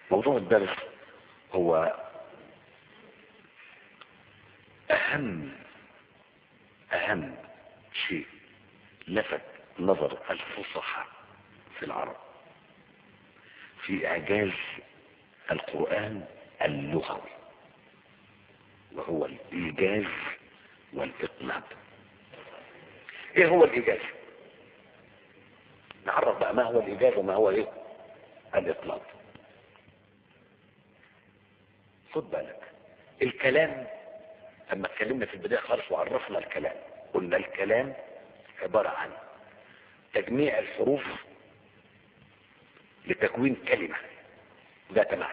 موضوع الدرس هو اهم اهم شيء لفت نظر الفصحاء في العرب في اعجاز القرآن اللغوي وهو الايجاز والاطناب ايه هو الايجاز نعرف بقى ما هو الايجاز وما هو ايه الاطناب خد بالك الكلام لما اتكلمنا في البداية خالص وعرفنا الكلام قلنا الكلام عبارة عن تجميع الحروف لتكوين كلمة ذات معنى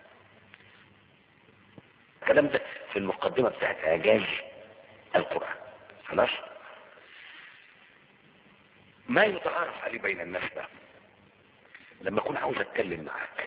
الكلام ده في المقدمة بتاعت اعجاز القرآن خلاص ما يتعارف عليه بين الناس بقى لما اكون عاوز اتكلم معاك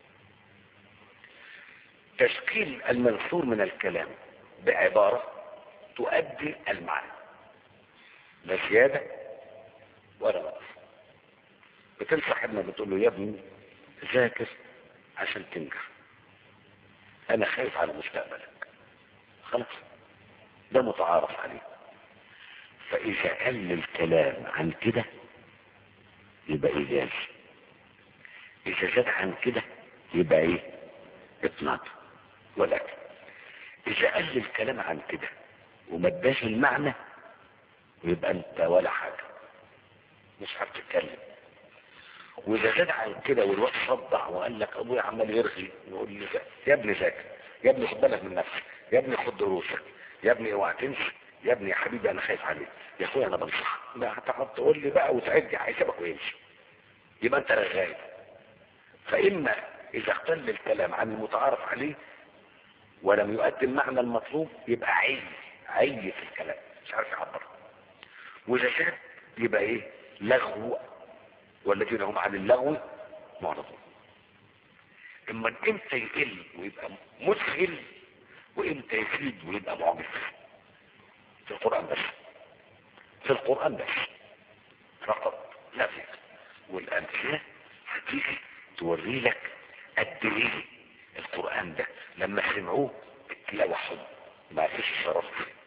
تشكيل المنثور من الكلام بعبارة تؤدي المعنى لا زيادة ولا نقص بتنصح ابنك بتقول له يا ابني ذاكر عشان تنجح انا خايف على مستقبلك خلاص ده متعارف عليه فاذا قل الكلام عن كده يبقى ايجاز اذا زاد عن كده يبقى ايه اطناب ولكن اذا قل الكلام عن كده وما اداش المعنى يبقى انت ولا حاجة مش هتتكلم واذا زاد عن كده والوقت صدع وقال لك ابويا عمال يرغي يقول لي يا ابني ذاكر يا ابني خد بالك من نفسك يا ابني خد دروسك يا ابني اوعى تنسى يا ابني يا حبيبي انا خايف عليك يا اخويا انا بنصحك لا هتقعد تقول لي بقى وتعدي هيسيبك ويمشي يبقى انت رغاي فاما اذا اختل الكلام عن المتعارف عليه ولم يؤدي المعنى المطلوب يبقى عي عي في الكلام مش عارف يعبر واذا زاد يبقى ايه لغو والذين هم عن اللغو معرضون اما امتى يقل ويبقى مسهل وامتى يفيد ويبقى معجز في القرآن بس في القرآن بس فقط لا في والأمثلة هتيجي توري لك قد ايه القرآن ده لما سمعوه اتلوحوا ما فيش شرف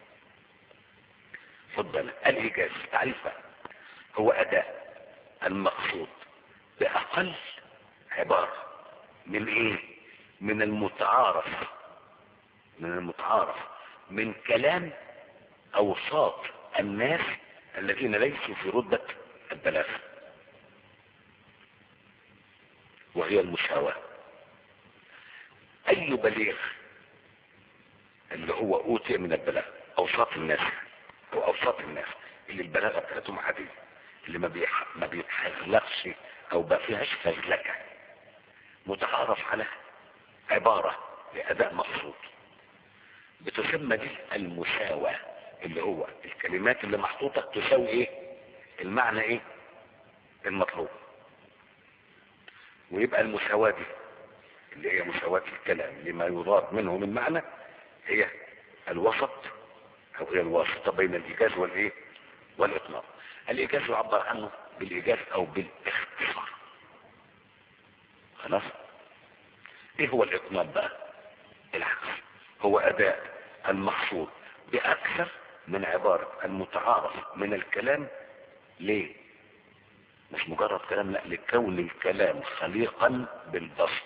خد بالك الإيجاز تعريفها هو أداء المقصود بأقل عبارة من ايه من المتعارف من المتعارف من كلام اوساط الناس الذين ليسوا في رتبة البلاغة وهي المساواة اي بليغ اللي هو اوتي من البلاغة اوساط الناس او اوساط الناس اللي البلاغة بتاعتهم عادية اللي ما, بيح... ما بيتحزلقش او ما فيهاش فزلكه متعارف على عبارة لأداء مقصود بتسمى دي المساواة اللي هو الكلمات اللي محطوطة تساوي ايه المعنى ايه المطلوب ويبقى المساواة دي اللي هي مساواة الكلام لما يراد منه من معنى هي الوسط او هي الواسطة بين الايجاز والايه والاطلاق الايجاز يعبر عنه بالايجاز او بالاختصار خلاص ايه هو الاطناب بقى العكس هو اداء المقصود باكثر من عبارة المتعارف من الكلام ليه مش مجرد كلام لا لكون الكلام خليقا بالبسط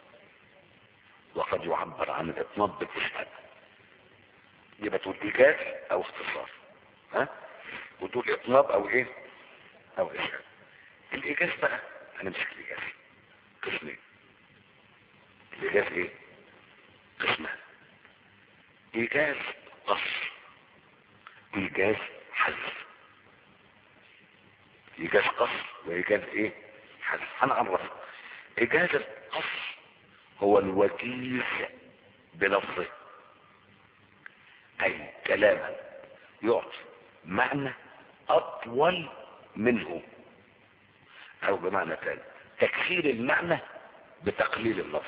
وقد يعبر عن الاطناب بالاسهال يبقى تقول ايجاز او اختصار ها وتقول اطناب او ايه او اسهال الايجاز بقى هنمسك الايجاز قسمين الايجاز ايه قسمان ايجاز قصر ايجاز حذف ايجاز قصر وايجاز ايه حذف هنعرف ايجاز القصر هو الوجيز بلفظه اي كلاما يعطي معنى اطول منه او بمعنى ثاني تكسير المعنى بتقليل اللفظ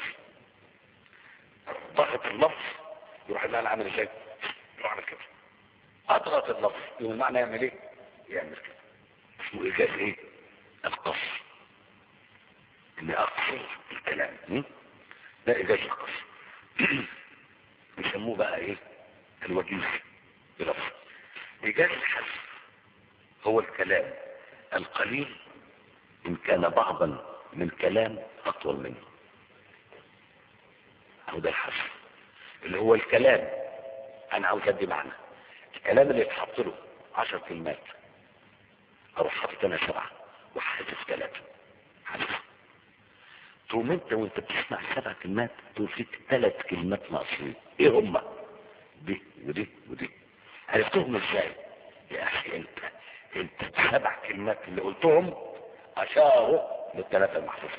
ضغط اللفظ يروح المعنى عامل ازاي يروح عامل كده اضغط اللفظ يقوم المعنى يعمل ايه يعمل كده اسمه ايجاز ايه القصر اني اقصر الكلام م? ده إيجاز القصر يسموه بقى إيه الوجيز بلفظ إيجاز الحذف هو الكلام القليل إن كان بعضا من كلام أطول منه أو ده الحذف اللي هو الكلام أنا عاوز أدي معنى الكلام اللي يتحط له عشر كلمات أروح حاطط أنا سبعة وحذف ثلاثة حذف تقوم انت وانت بتسمع سبع كلمات تقول فيك ثلاث كلمات ناقصين ايه هما دي ودي ودي عرفتهم ازاي يا اخي انت انت السبع كلمات اللي قلتهم اشاروا للثلاثه المحذوفين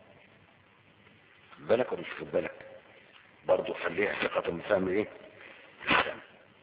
خد بالك ولا مش خد بالك برضه خليها ثقة من فهم ايه السامع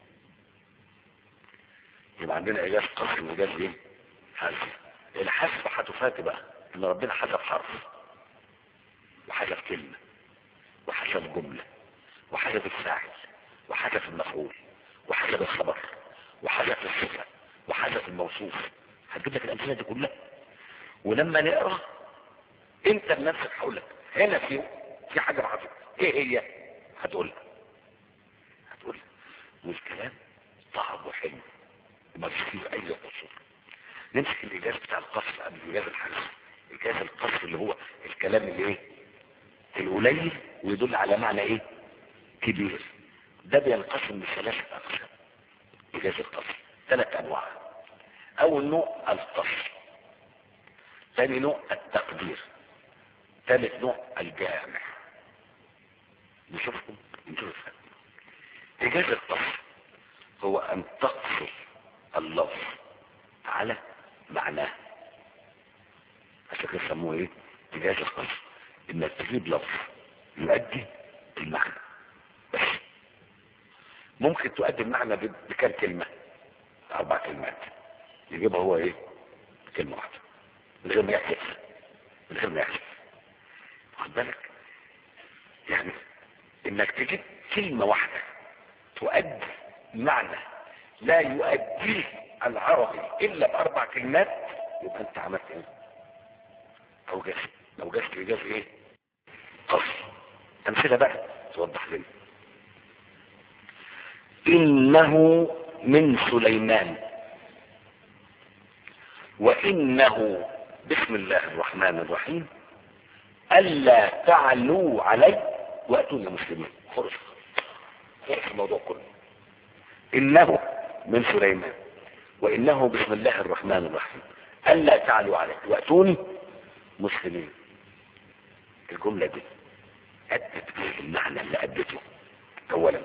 يبقى عندنا اجاز قسم واجاز ايه حذف الحذف هتفاتي بقى ان ربنا حذف حرف وحذف كلمة وحذف جملة وحذف الفاعل وحذف المفعول وحذف الخبر وحذف الصفة وحذف الموصوف هتجيب لك الامثله دي كلها ولما نقرا انت بنفسك هقول لك هنا في في حاجه محطوطه ايه هي هتقولها هتقولها والكلام طعمه حلو وما فيه اي قصور نمسك الاجاز بتاع القصر قبل الاجاز الحديث اجاز القصر اللي هو الكلام اللي ايه القليل ويدل على معنى ايه كبير ده بينقسم لثلاثة اقسام اجاز القصر ثلاث انواع اول نوع القصر ثاني نوع التقدير ثالث نوع الجامع نشوفكم نشوف اجاز القصر هو ان تقصر اللفظ على معناه عشان كده يسموه ايه اجاز القصر انك تجيب لفظ يؤدي المعنى بس ممكن تؤدي المعنى بكام كلمة اربع كلمات يجيبها هو ايه كلمة واحدة من غير ما يحذف من غير ما يحذف واخد بالك يعني انك تجيب كلمة واحدة تؤدي معنى لا يؤديه العربي الا باربع كلمات يبقى انت عملت ايه او جاز لو جاز ايجاز ايه قصر امثله بقى توضح لنا انه من سليمان وانه بسم الله الرحمن الرحيم الا تعلوا علي واتوني مسلمين خلص خلص الموضوع كله انه من سليمان وانه بسم الله الرحمن الرحيم الا تعلوا علي واتوني مسلمين الجمله دي ادت به المعنى اللي ادته اولا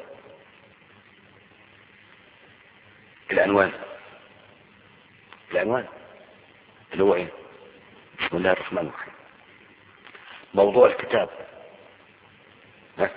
العنوان العنوان اللي هو ايه بسم الله الرحمن الرحيم موضوع الكتاب ها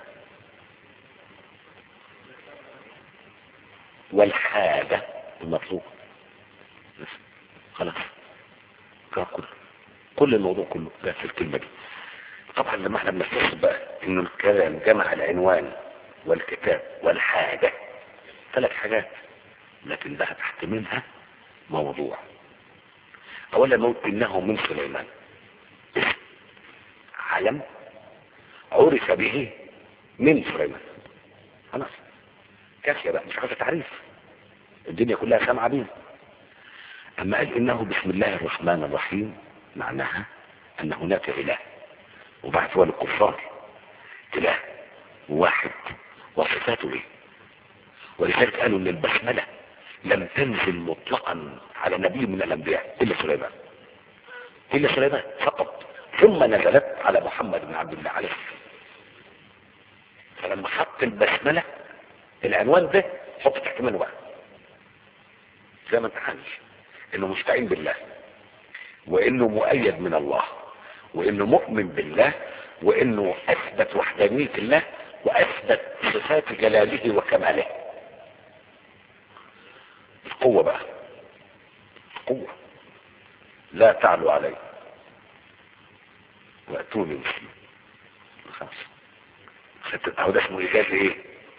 والحاجة المطلوب بس خلاص كده كله كل الموضوع كله جاء في الكلمة دي طبعا لما احنا بنستشهد بقى انه الكلام جمع العنوان والكتاب والحاجة ثلاث حاجات لكن ده تحت منها موضوع اولا نقول انه من سليمان اسم علم عرف به من سليمان خلاص كافية بقى مش عايزة تعريف الدنيا كلها سامعة بيه اما قال انه بسم الله الرحمن الرحيم معناها ان هناك اله وبعث للكفار اله واحد وصفاته ايه ولذلك قالوا ان البسمله لم تنزل مطلقا على نبي من الانبياء الا سليمان الا سليمان فقط ثم نزلت على محمد بن عبد الله عليه السلام فلما حط البسمله العنوان ده حط تحت منه بقى زي ما انت عارف انه مستعين بالله وانه مؤيد من الله وانه مؤمن بالله وانه اثبت وحدانية الله واثبت صفات جلاله وكماله القوة بقى القوة لا تعلوا علي واتوني مسلم خلاص اهو ده اسمه ايجاز ايه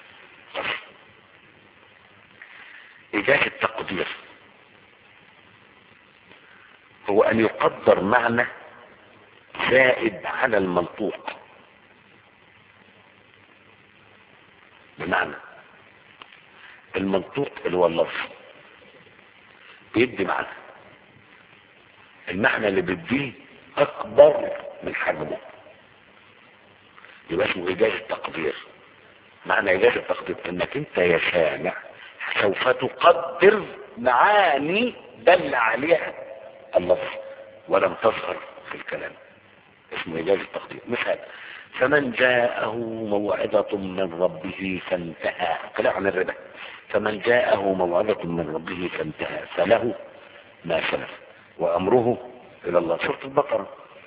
ايجاز التقدير هو ان يقدر معنى زائد على المنطوق المنطوق اللي هو اللفظ بيدي معنى المعنى اللي بيديه اكبر من حجمه يبقى اسمه اجازة تقدير معنى اجازة تقدير انك انت يا سامع سوف تقدر معاني دل عليها اللفظ ولم تظهر في الكلام اسمه إجازة تقدير مثال فمن جاءه موعظة من ربه فانتهى كلام عن الربا فمن جاءه موعظة من ربه فانتهى فله ما سلف وأمره إلى الله سورة البقرة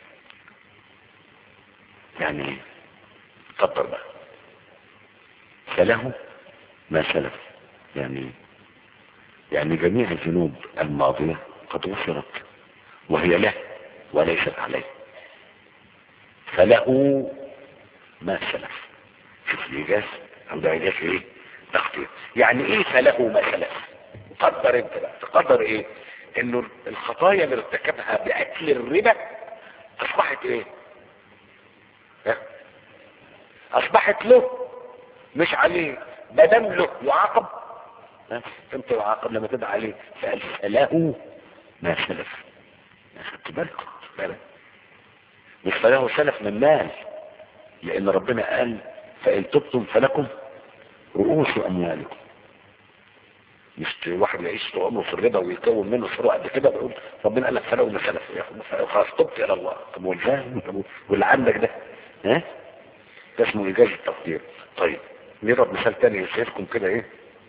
يعني قدر بقى فله ما سلف يعني يعني جميع الذنوب الماضية قد غفرت وهي له وليست عليه فله ما سلف شوف الإيجاز عند إيجاز إيه تقدير يعني إيه فله ما سلف قدر أنت بقى تقدر إيه إنه الخطايا اللي ارتكبها بأكل الربا أصبحت إيه ها؟ أصبحت له مش عليه ما دام له يعاقب ها؟ انت يعاقب لما تدعى عليه فقال فله ما سلف يا خدت بالك بالك مش فله سلف من مال لان ربنا قال فان تبتم فلكم رؤوس اموالكم مش واحد يعيش طول عمره في الربا ويكون منه فروع قد كده بيقول ربنا قال لك فله ما سلف ياخد خلاص تبت الى الله طب والجاه طب واللي عندك ده ها ده اسمه ايجاز التقدير طيب نضرب مثال تاني يشيركم كده ايه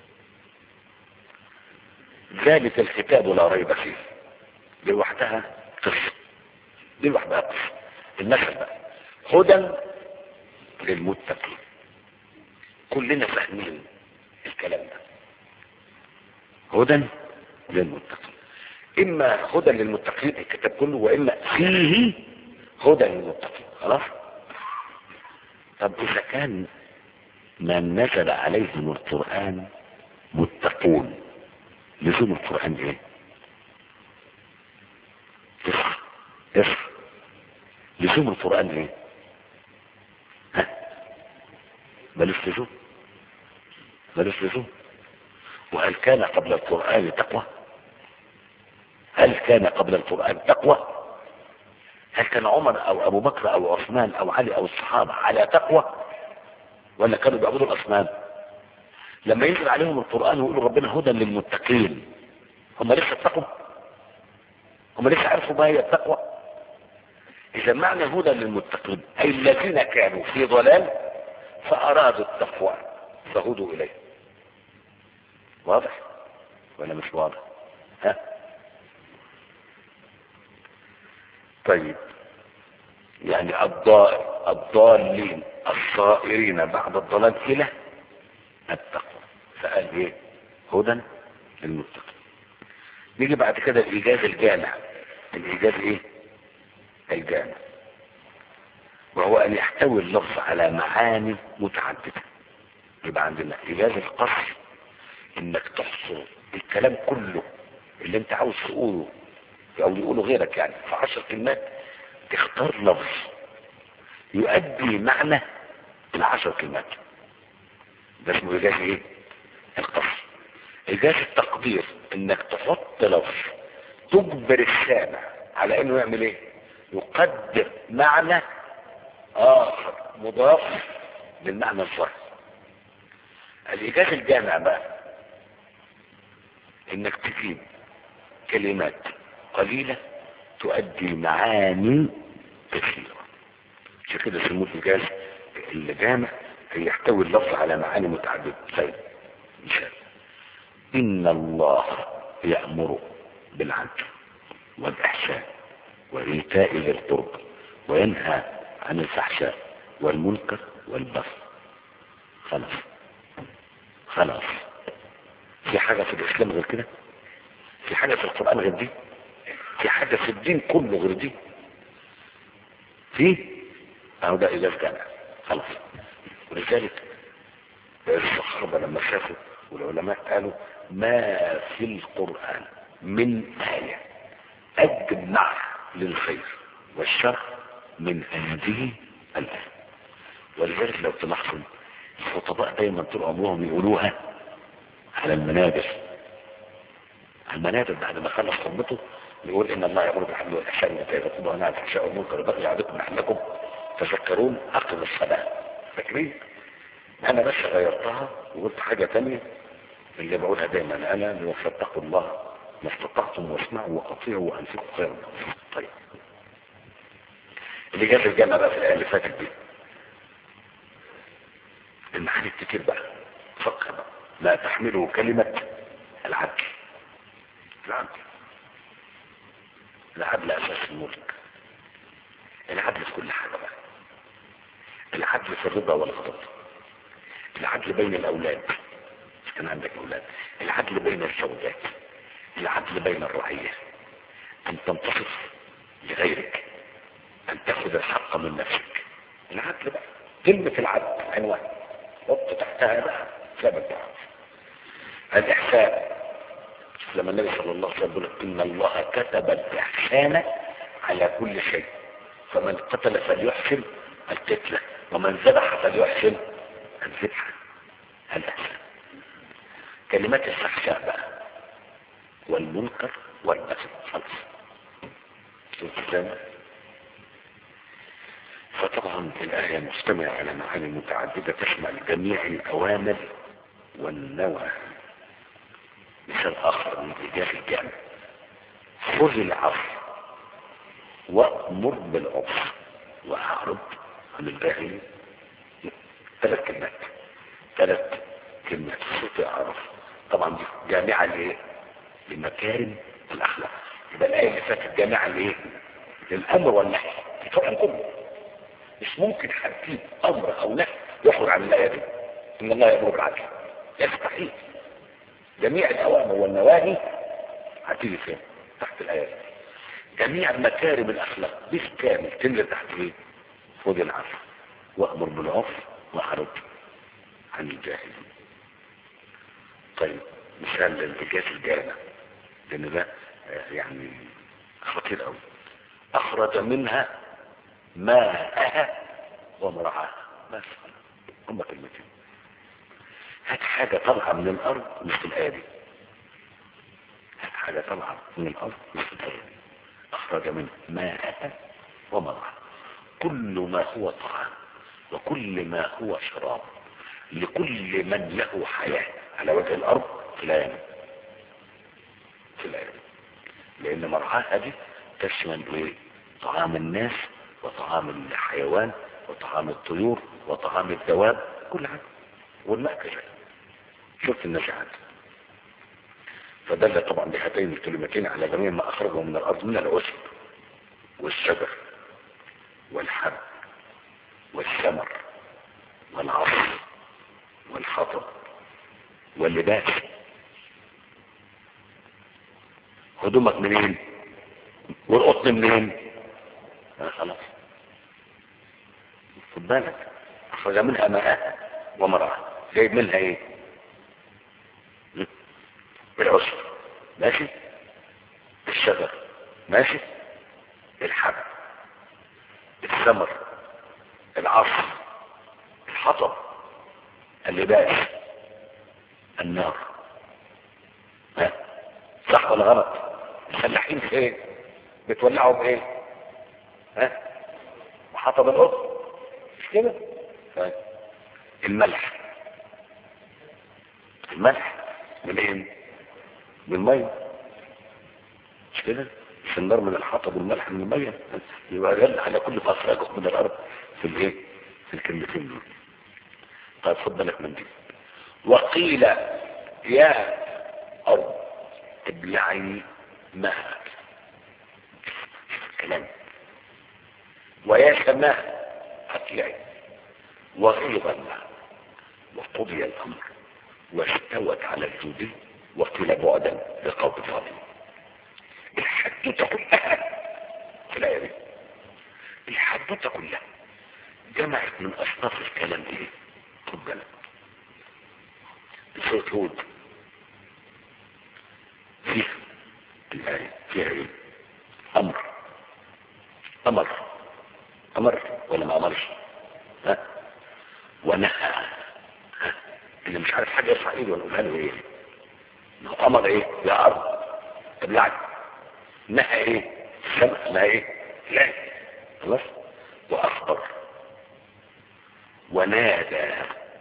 ذلك الكتاب لا ريب فيه لوحدها قصة دي لوحدها قصة المثل بقى هدى للمتقين كلنا فاهمين الكلام ده هدى للمتقين اما هدى للمتقين الكتاب كله واما فيه هدى للمتقين خلاص طب اذا كان من نزل عليهم القرآن متقون لزوم القرآن ايه اصح اصح لزوم القرآن ايه ها ملوش لزوم ملوش لزوم وهل كان قبل القرآن تقوى هل كان قبل القرآن تقوى هل كان عمر او ابو بكر او عثمان او علي او الصحابة على تقوى ولا كانوا بيعبدوا الاصنام لما ينزل عليهم القرآن ويقولوا ربنا هدى للمتقين هم لسه اتقوا هم لسه عرفوا ما هي التقوى اذا معنى هدى للمتقين اي الذين كانوا في ضلال فارادوا التقوى فهدوا اليه واضح ولا مش واضح ها طيب يعني الضال الضالين الصائرين بعد الضلال الى التقوى فقال ايه هدى للمتقين نيجي بعد كده الايجاز الجامع الايجاز ايه الجامع وهو ان يحتوي اللفظ على معاني متعدده يبقى عندنا ايجاز القصر انك تحصر الكلام كله اللي انت عاوز تقوله او يقوله غيرك يعني في عشر كلمات تختار لفظ يؤدي معنى العشر كلمات ده اسمه ايجاز ايه القصر ايجاز التقدير انك تحط لفظ تجبر السامع على انه يعمل ايه يقدر معنى اخر مضاف للمعنى الظاهر الايجاز الجامع بقى انك تجيب كلمات قليلة تؤدي معاني كثيرة عشان كده سموه الإيجاز الجامع يحتوي اللفظ على معاني متعددة طيب مثال إن الله يأمر بالعدل والإحسان وإيتاء ذي القرب وينهى عن الفحشاء والمنكر والبغي خلاص خلاص في حاجة في الإسلام غير كده في حاجة في القرآن غير دي في حاجة في الدين كله غير دي في أهو ده إجاز جامع خلاص ولذلك الصحابة لما شافوا والعلماء قالوا ما في القرآن من آية أجمع للخير والشر من هذه الآية ولذلك لو تلاحظوا الخطباء دايما طول عمرهم يقولوها على المنابر على المنابر بعد ما خلص خطبته يقول ان الله يامر بالعدل والاحسان وإيتاء ذي القربى وينهى عن الفحشاء والمنكر والبغي يعظكم لعلكم تذكرون اقم الصلاه فاكرين انا بس غيرتها وقلت حاجه ثانيه اللي بقولها دايما انا فاتقوا الله ما استطعتم واسمعوا واطيعوا وانفقوا خيرا طيب اللي جاب الجنة بقى في الآية اللي فاتت دي المعاني كتير بقى فكر بقى ما تحمله كلمة العدل العدل العدل أساس الملك العدل في كل حاجة بقى العدل في الرضا والغضب العدل بين الأولاد كان عندك أولاد العدل بين الزوجات العدل بين الرعية أن تنتصف لغيرك أن تأخذ الحق من نفسك العدل بقى كلمة العدل عنوان حط تحتها بقى ثابت بقى الإحسان لما النبي صلى الله عليه وسلم يقول إن الله كتب الإحسان على كل شيء فمن قتل فليحسن القتلة ومن ذبح فليحسن الذبحة الإحسان كلمات الفحشاء بقى والمنكر والبغي خلاص الكلام فطبعا الآية مجتمعة على معاني متعددة تشمل جميع الأوامر والنوى مثال آخر من إيجاز الجامع خذ العفو وأمر بالعرف وأعرض عن الباقي ثلاث كلمات ثلاث كلمات صوت عرف طبعا دي جامعة لإيه؟ لمكارم الأخلاق يبقى الآية اللي فاتت جامعة لإيه؟ للأمر والنهي القرآن كله مش ممكن هتجيب امر او نهي يخرج عن الايه دي ان الله يامر بالعدل يستحيل جميع الاوامر والنواهي هتيجي فين تحت الايه دي جميع مكارم الاخلاق بالكامل تنزل تحت ايه خذ العفو وامر بالعرف واعرض عن الجاهلين طيب مثال للإجازة الجامع لأن ده يعني خطير قوي أخرج منها ماءها ومرعاها بس هم كلمتين هات حاجة طالعة من الأرض مش في الآية دي هات حاجة طالعة من الأرض مش في الآية دي أخرج منها ماءها ومرعاها كل ما هو طعام وكل ما هو شراب لكل من له حياة على وجه الأرض في الآية في الآية لأن مرعاها دي تشمل إيه؟ طعام الناس وطعام الحيوان وطعام الطيور وطعام الدواب كل حاجة والماء كذلك شفت النشعات فدل طبعا بهاتين الكلمتين على جميع ما أخرجه من الأرض من العشب والشجر والحب والثمر والعصر والحطب واللباس هدومك منين والقطن منين آه خلاص خد بالك اخرج منها ماء ومرعى جايب منها ايه العشر ماشي الشجر ماشي الحب الثمر العصر الحطب اللباس النار ها صح ولا غلط الفلاحين في ايه بتولعوا بايه ها وحطب القط مش كده طيب الملح الملح منين من الميه مش كده مش النار من الحطب والملح من الميه يبقى غل على كل ما اخرجه من الارض في الايه في الكلمتين دول طيب خد بالك من دي وقيل يا ارض ابلعي ماء كلام ويا سماء اطلعي وغيظ الماء وقضي الامر واستوت على الجودي وقيل بعدا لقوم ظالم الحدوته كلها في الايه دي الحدوته كلها جمعت من اصناف الكلام ايه خد بالك سورة هود فيها الآية فيها ايه أمر أمر أمر ولا ما أمرش ها ونهى ها اللي مش عارف حاجة يرفع ايده ونقولها له ايه امر ايه يا ارض ابلعي نهى ايه السماء نهى ايه لا خلاص واخبر ونادى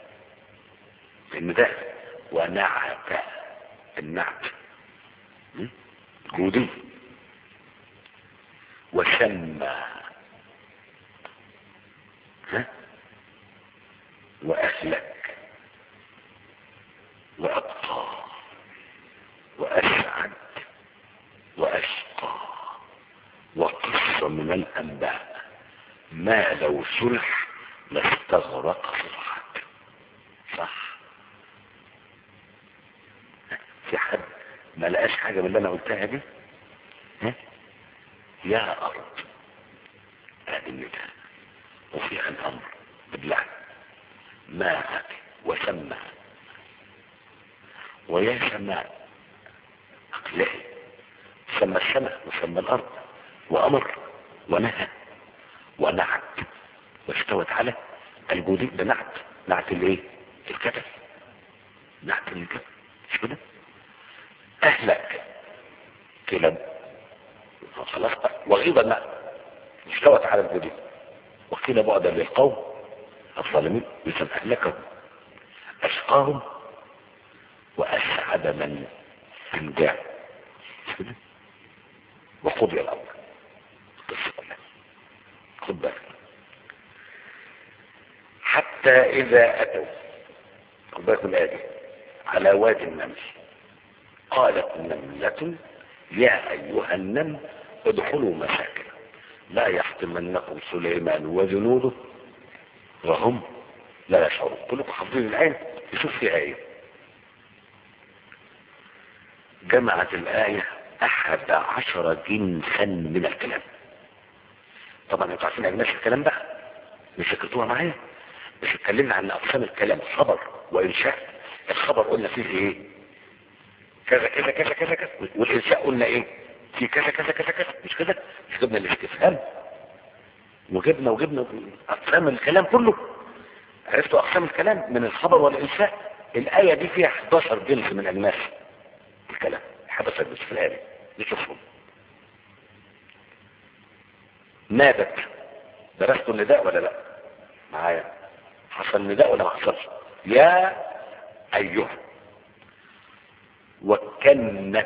النداء ونعت النعت م? جودي وسمى ها وأهلك وأبقى وأسعد وأشقى وقص من الأنباء ما لو سلح لاستغرق صلحك صح في حد ما لقاش حاجة من اللي أنا قلتها دي ها؟ يا أرض هذه النداء وفيها الأمر بالله ماء وسمى ويا سماء أقلعي سمى السماء وسمى الأرض وأمر ونهى ونعت واستوت على الجودي ده نعت نعت الايه الكتف نعت الكتف مش كده اهلك كلاب خلاص وغيب الماء استوت على الجودي وقيل بعدا للقوم الظالمين يسمى اهلكهم اشقاهم واسعد من انجاه مش كده وقضي الامر القصه كلها خد بالك حتى إذا أتوا خد بالك من الآية دي على وادي النمل قالت نملة يا أيها النمل ادخلوا مساكن لا يحطمنكم سليمان وجنوده وهم لا يشعرون كلكم حافظين الآية يشوف فيها إيه جمعت الآية أحد عشر جنسا من الكلام طبعا انتوا عارفين اجناس الكلام بقى مش ذكرتوها معايا مش اتكلمنا عن اقسام الكلام خبر وانشاء الخبر قلنا فيه ايه كذا كذا كذا كذا كذا والانشاء قلنا ايه في كذا كذا كذا كذا مش كده مش جبنا الاستفهام وجبنا وجبنا اقسام الكلام كله عرفتوا اقسام الكلام من الخبر والانشاء الايه دي فيها 11 جنس من اجناس الكلام 11 جنس في الايه نشوفهم نادت درستوا النداء ولا لا معايا حصل نداء ولا ما حصلش يا ايها وكنت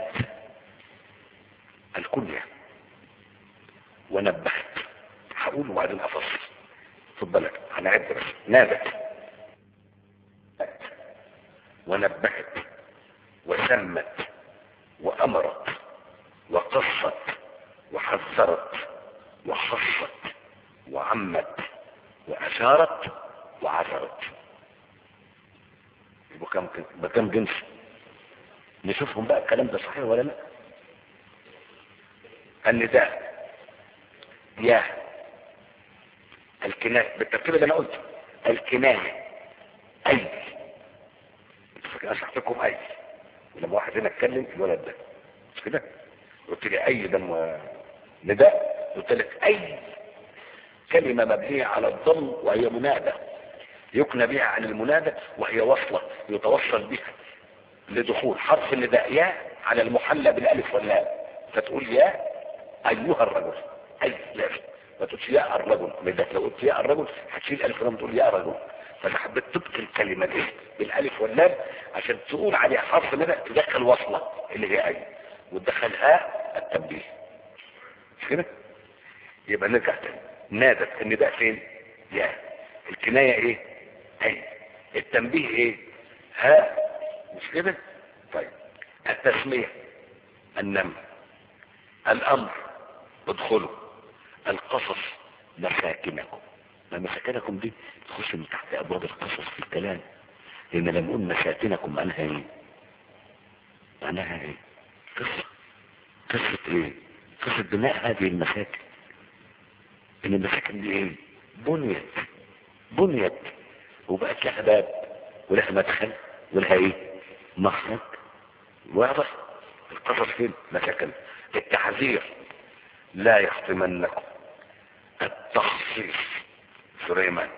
الكنية ونبهت هقول وبعدين افصل خد بالك هنعد بس نادت ونبهت وسمت وامرت وقصت وحذرت وخصت وعمت وأشارت وعثرت يبقى كم يبقى كم جنس نشوفهم بقى الكلام ده صحيح ولا لا النداء يا الكناية بالترتيب اللي انا قلته الكناية اي انتوا فاكرين انا شرحت لكم اي ولما واحد هنا اتكلم الولد ده مش كده قلت لي اي ده م- نداء قلت لك اي كلمة مبنية على الضم وهي منادى يكنى بها عن المنادى وهي وصلة يتوصل بها لدخول حرف النداء يا على المحلى بالالف واللام فتقول يا ايها الرجل اي لازم ما تقولش يا الرجل لذلك لو قلت يا الرجل هتشيل الف ولام تقول يا رجل فانا حبيت تبقي الكلمه دي بالالف واللام عشان تقول عليها حرف نداء تدخل وصله اللي هي اي وتدخل هاء التنبيه مش كده يبقى نرجع تاني نادت النداء فين يا الكنايه ايه اي التنبيه ايه هاء مش كده طيب التسميه النمل الامر ادخلوا القصص مساكنكم ما مساكنكم دي تخش من تحت ابواب القصص في الكلام لان لما نقول مساكنكم معناها ايه معناها ايه قصه قصه ايه قصه بناء هذه المساكن ان المساكن دي ايه بنيت بنيت وبقت لها باب ولها مدخل ولها ايه مخرج واضح القصص فين مساكن التحذير لا يحطمنكم التخصيص سليمان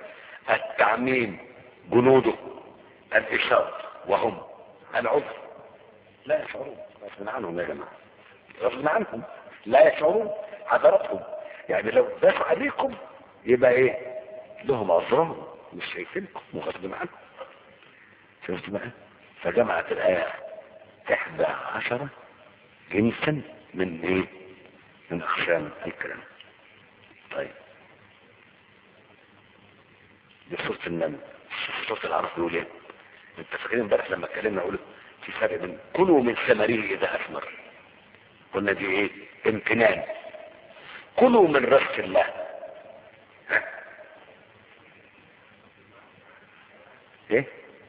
التعميم جنوده الإشارة وهم العذر لا يشعرون غصب عنهم يا جماعة غصب عنهم لا يشعرون حضراتهم يعني لو دافع عليكم يبقى ايه لهم عذرهم مش شايفينكم وغصب عنهم شفت بقى فجمعت الآية إحدى عشرة جنسا من ايه من أقسام الكلام طيب دي سورة النمل سورة العرب بيقول ايه انت فاكرين امبارح لما اتكلمنا قلت في فرق بين كلوا من ثمره اذا اثمر قلنا دي ايه امتنان كلوا من رزق الله ها؟ ايه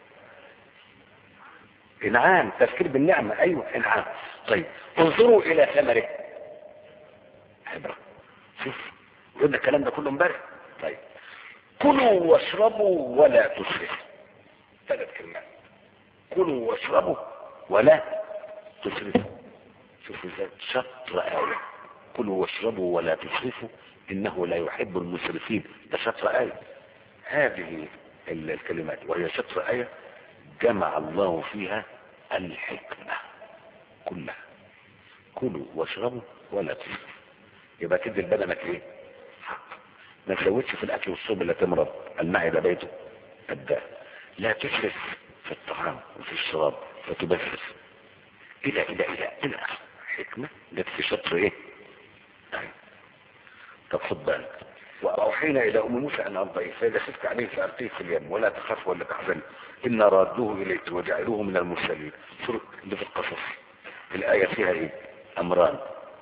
انعام تفكير بالنعمة ايوه انعام طيب انظروا الى ثمره عبرة شوف قلنا الكلام ده كله امبارح طيب كلوا واشربوا ولا تسرفوا ثلاث كلمات كلوا واشربوا ولا تسرفوا شوفوا ازاي شطر آية كلوا واشربوا ولا تسرفوا إنه لا يحب المسرفين ده شطر آية هذه ال- الكلمات وهي شطر آية جمع الله فيها الحكمة كلها كلوا واشربوا ولا تسرفوا يبقى تدي لبدنك ايه حق ما تزودش في الاكل والشرب لا تمرض المعدة بيته الداء لا تسرف في الطعام وفي الشراب فتبذر الى الى الى الى حكمة جت في شطر ايه طيب. طب خد بالك واوحينا الى ام موسى ان ارضعيه فاذا خفت عليه فالقيه في اليم ولا تخاف ولا تحزن انا رادوه اليك وجعلوه من المرسلين سورة اللي في القصص الايه فيها ايه امران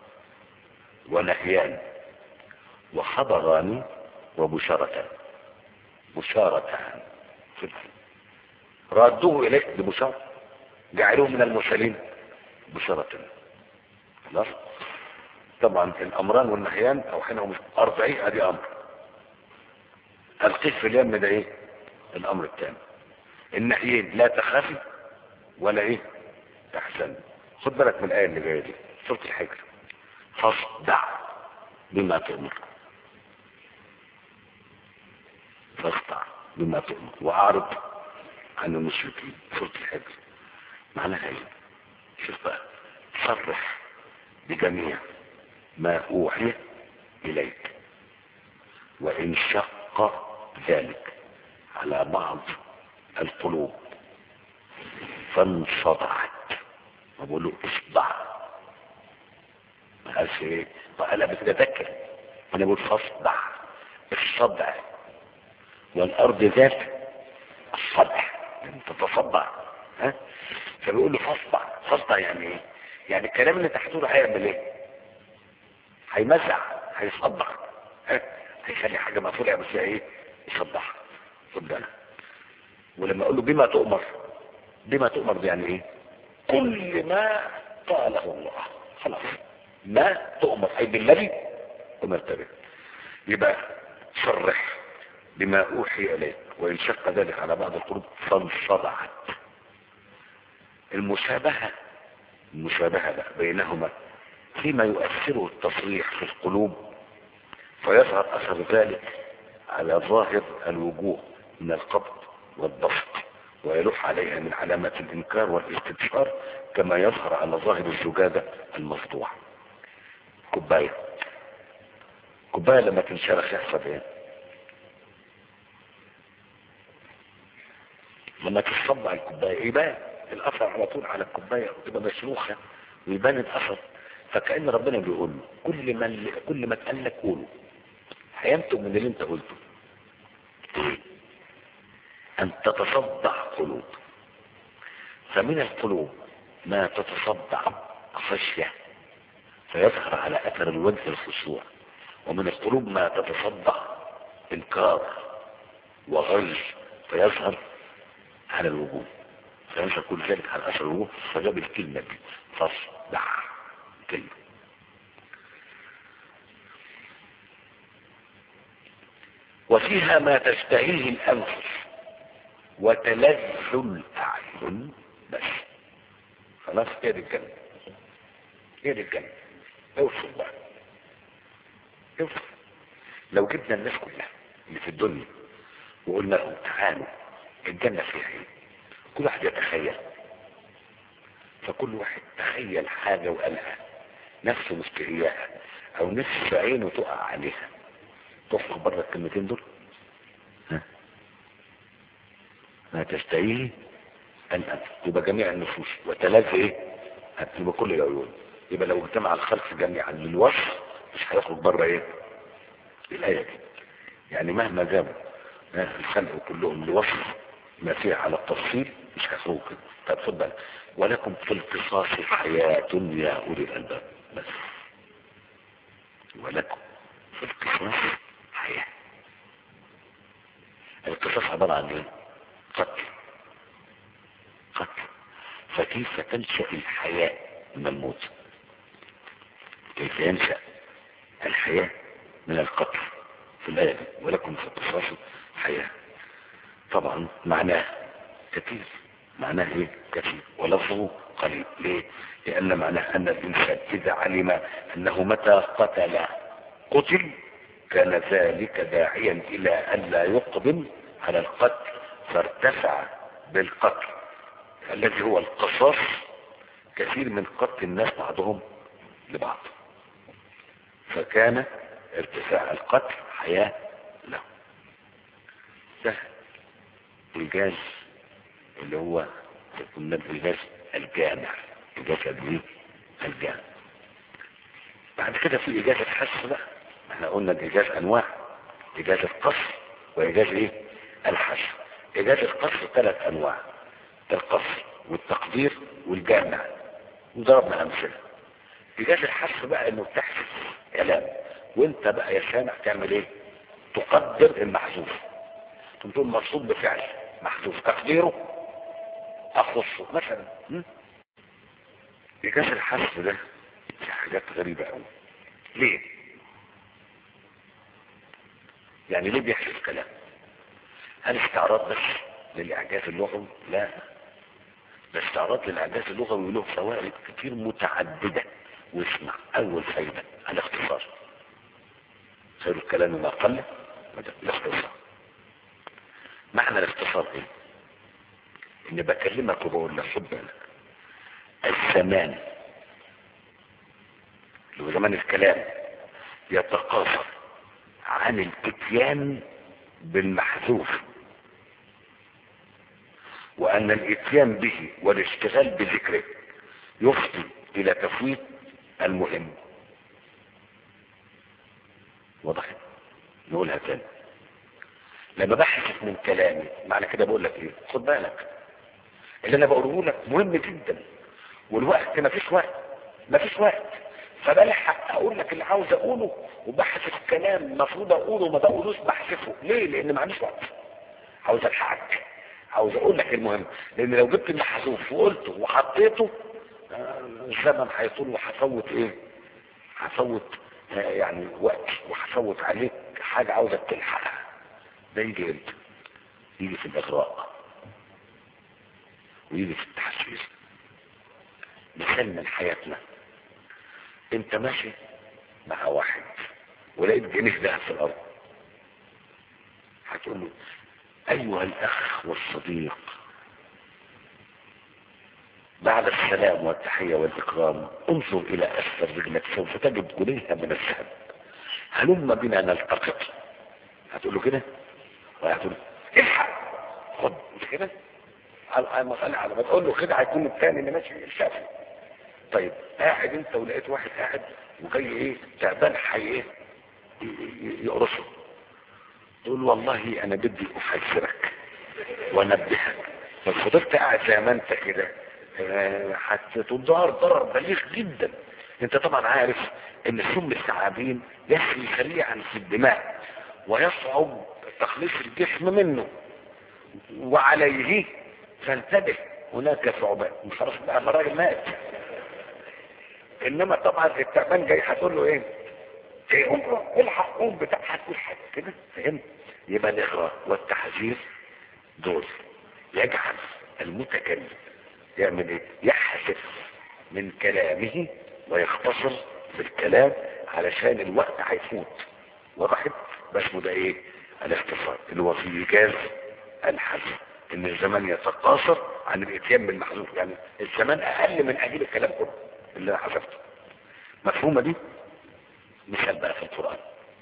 ونهيان وخبران وبشارتان بشارتان رادوه اليك ببشارة جعلوه من المرسلين بشارة خلاص طبعا الامران والنهيان او حينهم اربعين ادي امر القيف في اليم ده ايه الامر الثاني النهيين لا تخافي ولا ايه تحزن خد بالك من الايه اللي جايه دي سوره الحجر فاصدع بما تؤمر فاصدع بما تؤمر واعرض عن المشركين سوره الحجر معناها ايه شوف بقى صرح بجميع ما اوحي اليك وان شق ذلك على بعض القلوب فانصدعت ما بقوله اصدع ما قالش ايه وقال كده ذكر انا بقول فاصدع الصدع والارض ذات الصدع يعني تتصدع ها فبيقول له فاصدع فاصدع يعني ايه يعني الكلام اللي انت هتقوله هيعمل ايه هيمزع هيصدع ها هيخلي حاجه مقفوله يعمل فيها ايه يصدعها خد بالك ولما اقول له بما تؤمر بما تؤمر دي يعني ايه كل ما قاله الله خلاص ما تؤمر اي بالذي امرت به يبقى صرح بما اوحي اليك وان شق ذلك على بعض القلوب فانصدعت المشابهة المشابهة بقى بينهما فيما يؤثره التصريح في القلوب فيظهر أثر ذلك على ظاهر الوجوه من القبض والبسط ويلوح عليها من علامات الإنكار والاستبشار كما يظهر على ظاهر الزجاجة المصدوعة كوباية كوباية لما تنشرخ يحصل ايه لما تصبع الكوباية يبان الاثر على طول على الكوبايه وتبقى مشروخه ويبان الاثر فكأن ربنا بيقول له كل ما كل ما اتقال لك قوله هينتج من اللي انت قلته ايه ان تتصدع قلوب فمن القلوب ما تتصدع خشيه فيظهر على اثر الوجه الخشوع ومن القلوب ما تتصدع انكار وغل فيظهر على الوجوه فيظهر كل ذلك على اثر الوجوه فجاب الكلمه دي فاصدع كلمه وفيها ما تشتهيه الانفس وتلذ الاعين بس خلاص هي دي الجنه هي دي الجنه اوصل بقى اوصل لو جبنا الناس كلها اللي في الدنيا وقلنا لهم تعالوا الجنه فيها ايه كل واحد يتخيل فكل واحد تخيل حاجة وقالها نفسه مستهياها او نفس عينه تقع عليها تخرج بره الكلمتين دول ها ما تستهيه ان تبقى جميع النفوس وتلاذ ايه هتبقى كل العيون يبقى لو اجتمع الخلق جميعا للوصف مش هيخرج بره ايه الايه دي يعني مهما جابوا الخلق كلهم لوصف ما فيه على التفصيل مش هيخرجوا كده طب خد بالك ولكم في القصاص حياة يا أولي الألباب بس ولكم في القصاص حياة القصاص عبارة عن ايه قتل قتل فكيف تنشأ الحياة من الموت كيف ينشأ الحياة من القتل في الآية دي ولكم في القصاص حياة طبعا معناه كثير معناه ايه كثير ولفظه قليل ليه لان معناه ان الانسان اذا علم انه متى قتل قتل كان ذلك داعيا الى ان لا يقدم على القتل فارتفع بالقتل الذي هو القصاص كثير من قتل الناس بعضهم لبعض فكان ارتفاع القتل حياة له ده الجاز اللي هو قلنا الإيجاز الجامع إيجاز الدين الجامع بعد كده في إيجاز الحس بقى احنا قلنا الإيجاز أنواع إيجاز القصر وإيجاز إيه الحس إيجاز القصر ثلاث أنواع القصر والتقدير والجامع وضربنا أمثلة إيجاز الحس بقى إنه تحسب كلام وانت بقى يا سامع تعمل ايه تقدر المحذوف تقول مقصود بفعل محذوف تقديره اخصه مثلا إيجاز الحذف ده في حاجات غريبة قوي ليه يعني ليه بيحذف الكلام هل استعراض بس للاعجاز اللغوي لا ده استعراض للاعجاز اللغوي له فوائد كتير متعددة واسمع اول فايدة الاختصار خير الكلام ما قل الاختصار معنى الاختصار ايه اني بكلمك وبقول لك خد بالك الزمان اللي هو زمان الكلام يتقاصر عن الاتيان بالمحذوف وان الاتيان به والاشتغال بذكره يفضي الى تفويت المهم وضحت نقولها تاني لما بحث من كلامي معنى كده بقول لك ايه خد بالك اللي انا بقوله لك مهم جدا والوقت ما فيش وقت ما فيش وقت فبلحق اقول لك اللي عاوز اقوله وبحث الكلام المفروض اقوله ما بقولوش بحثه ليه لان ما عنديش وقت عاوز الحقك عاوز اقول لك المهم لان لو جبت المحذوف وقلته وحطيته الزمن هيطول وهفوت ايه هفوت يعني وقت وهفوت عليك حاجة عاوزك تلحقها ده يجي امتى يجي في الاغراء ويجي في التحسيس مثال من حياتنا انت ماشي مع واحد ولقيت جنيه ده في الارض هتقول له ايها الاخ والصديق بعد السلام والتحية والإكرام انظر إلى أسفل رجلك سوف تجد جنيها من الذهب هلم بنا نلتقط هتقول له كده وهتقول له الحق خد مش كده على المسألة على ما تقول له كده هيكون الثاني اللي ماشي الشافي طيب قاعد انت ولقيت واحد قاعد وجاي ايه تعبان حي ايه يقرصه تقول والله انا بدي احذرك وانبهك ففضلت قاعد زي ما انت كده هتضار ضرر بليغ جدا انت طبعا عارف ان سم الثعابين يسري سريعا في الدماء ويصعب تخليص الجسم منه وعليه فانتبه هناك صعوبات مش خلاص بقى الراجل مات انما طبعا التعبان جاي هتقول له ايه ايه قوم الحق قوم بتاع هتقول حاجه كده فهمت يبقى الاغراء والتحذير دول يجعل المتكلم يعمل ايه يحسف من كلامه ويختصر بالكلام علشان الوقت هيفوت وضحت بس ده ايه الاختصار اللي هو في ايجاز الحذف ان الزمان يتقاصر عن الاتيان بالمحذوف يعني الزمان اقل من اجيب الكلام كله اللي انا حذفته مفهومه دي مثال بقى في القران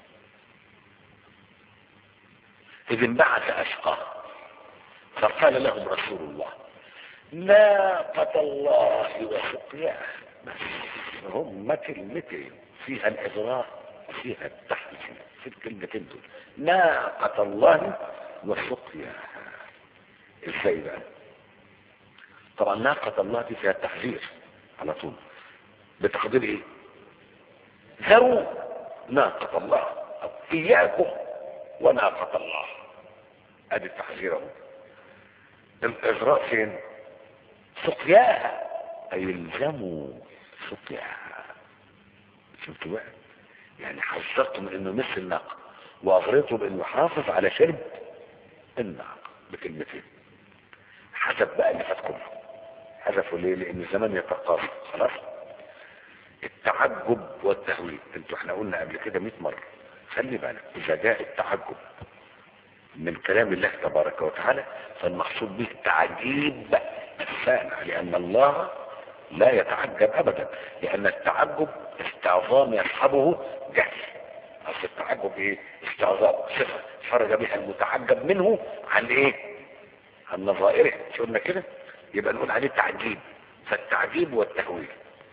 اذ انبعث اشقاه فقال لهم رسول الله ناقة الله وسقياها بس هم كلمتين فيها الإغراء وفيها التحذير في الكلمتين دول ناقة الله وسقياها ازاي بقى طبعا ناقة الله دي فيها التحذير على طول بتقدير ايه ذروا ناقة الله أو اياكم وناقة الله ادي التحذير اهو الاغراء فين سقياها اي الزموا سقياها شفتوا بقى يعني حذرته من انه مثل الناقه واغريته بانه يحافظ على شرب الناقه بكلمتين حذف بقى اللي فات كله حذفوا ليه لان الزمان يتقاصر خلاص التعجب والتهويل انتوا احنا قلنا قبل كده 100 مره خلي بالك اذا جاء التعجب من كلام الله تبارك وتعالى فالمقصود به تعجيب السامع لان الله لا يتعجب ابدا لان التعجب استعظام يصحبه جهل اصل التعجب ايه استعظام صفه خرج بها المتعجب منه عن ايه عن نظائره مش قلنا كده يبقى نقول عليه تعجيب فالتعجيب والتهويل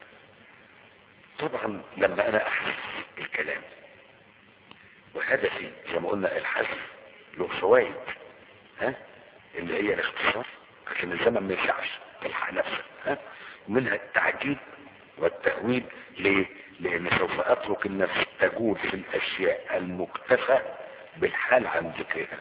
طبعا لما انا احذف الكلام وهدفي زي ما قلنا الحذف له فوائد ها اللي هي الاختصار عشان الزمن ما يسعش تلحق نفسك ها ومنها التعجيب والتهويل ليه؟ لان سوف اترك النفس تجود في الاشياء المكتفى بالحال عن ذكرها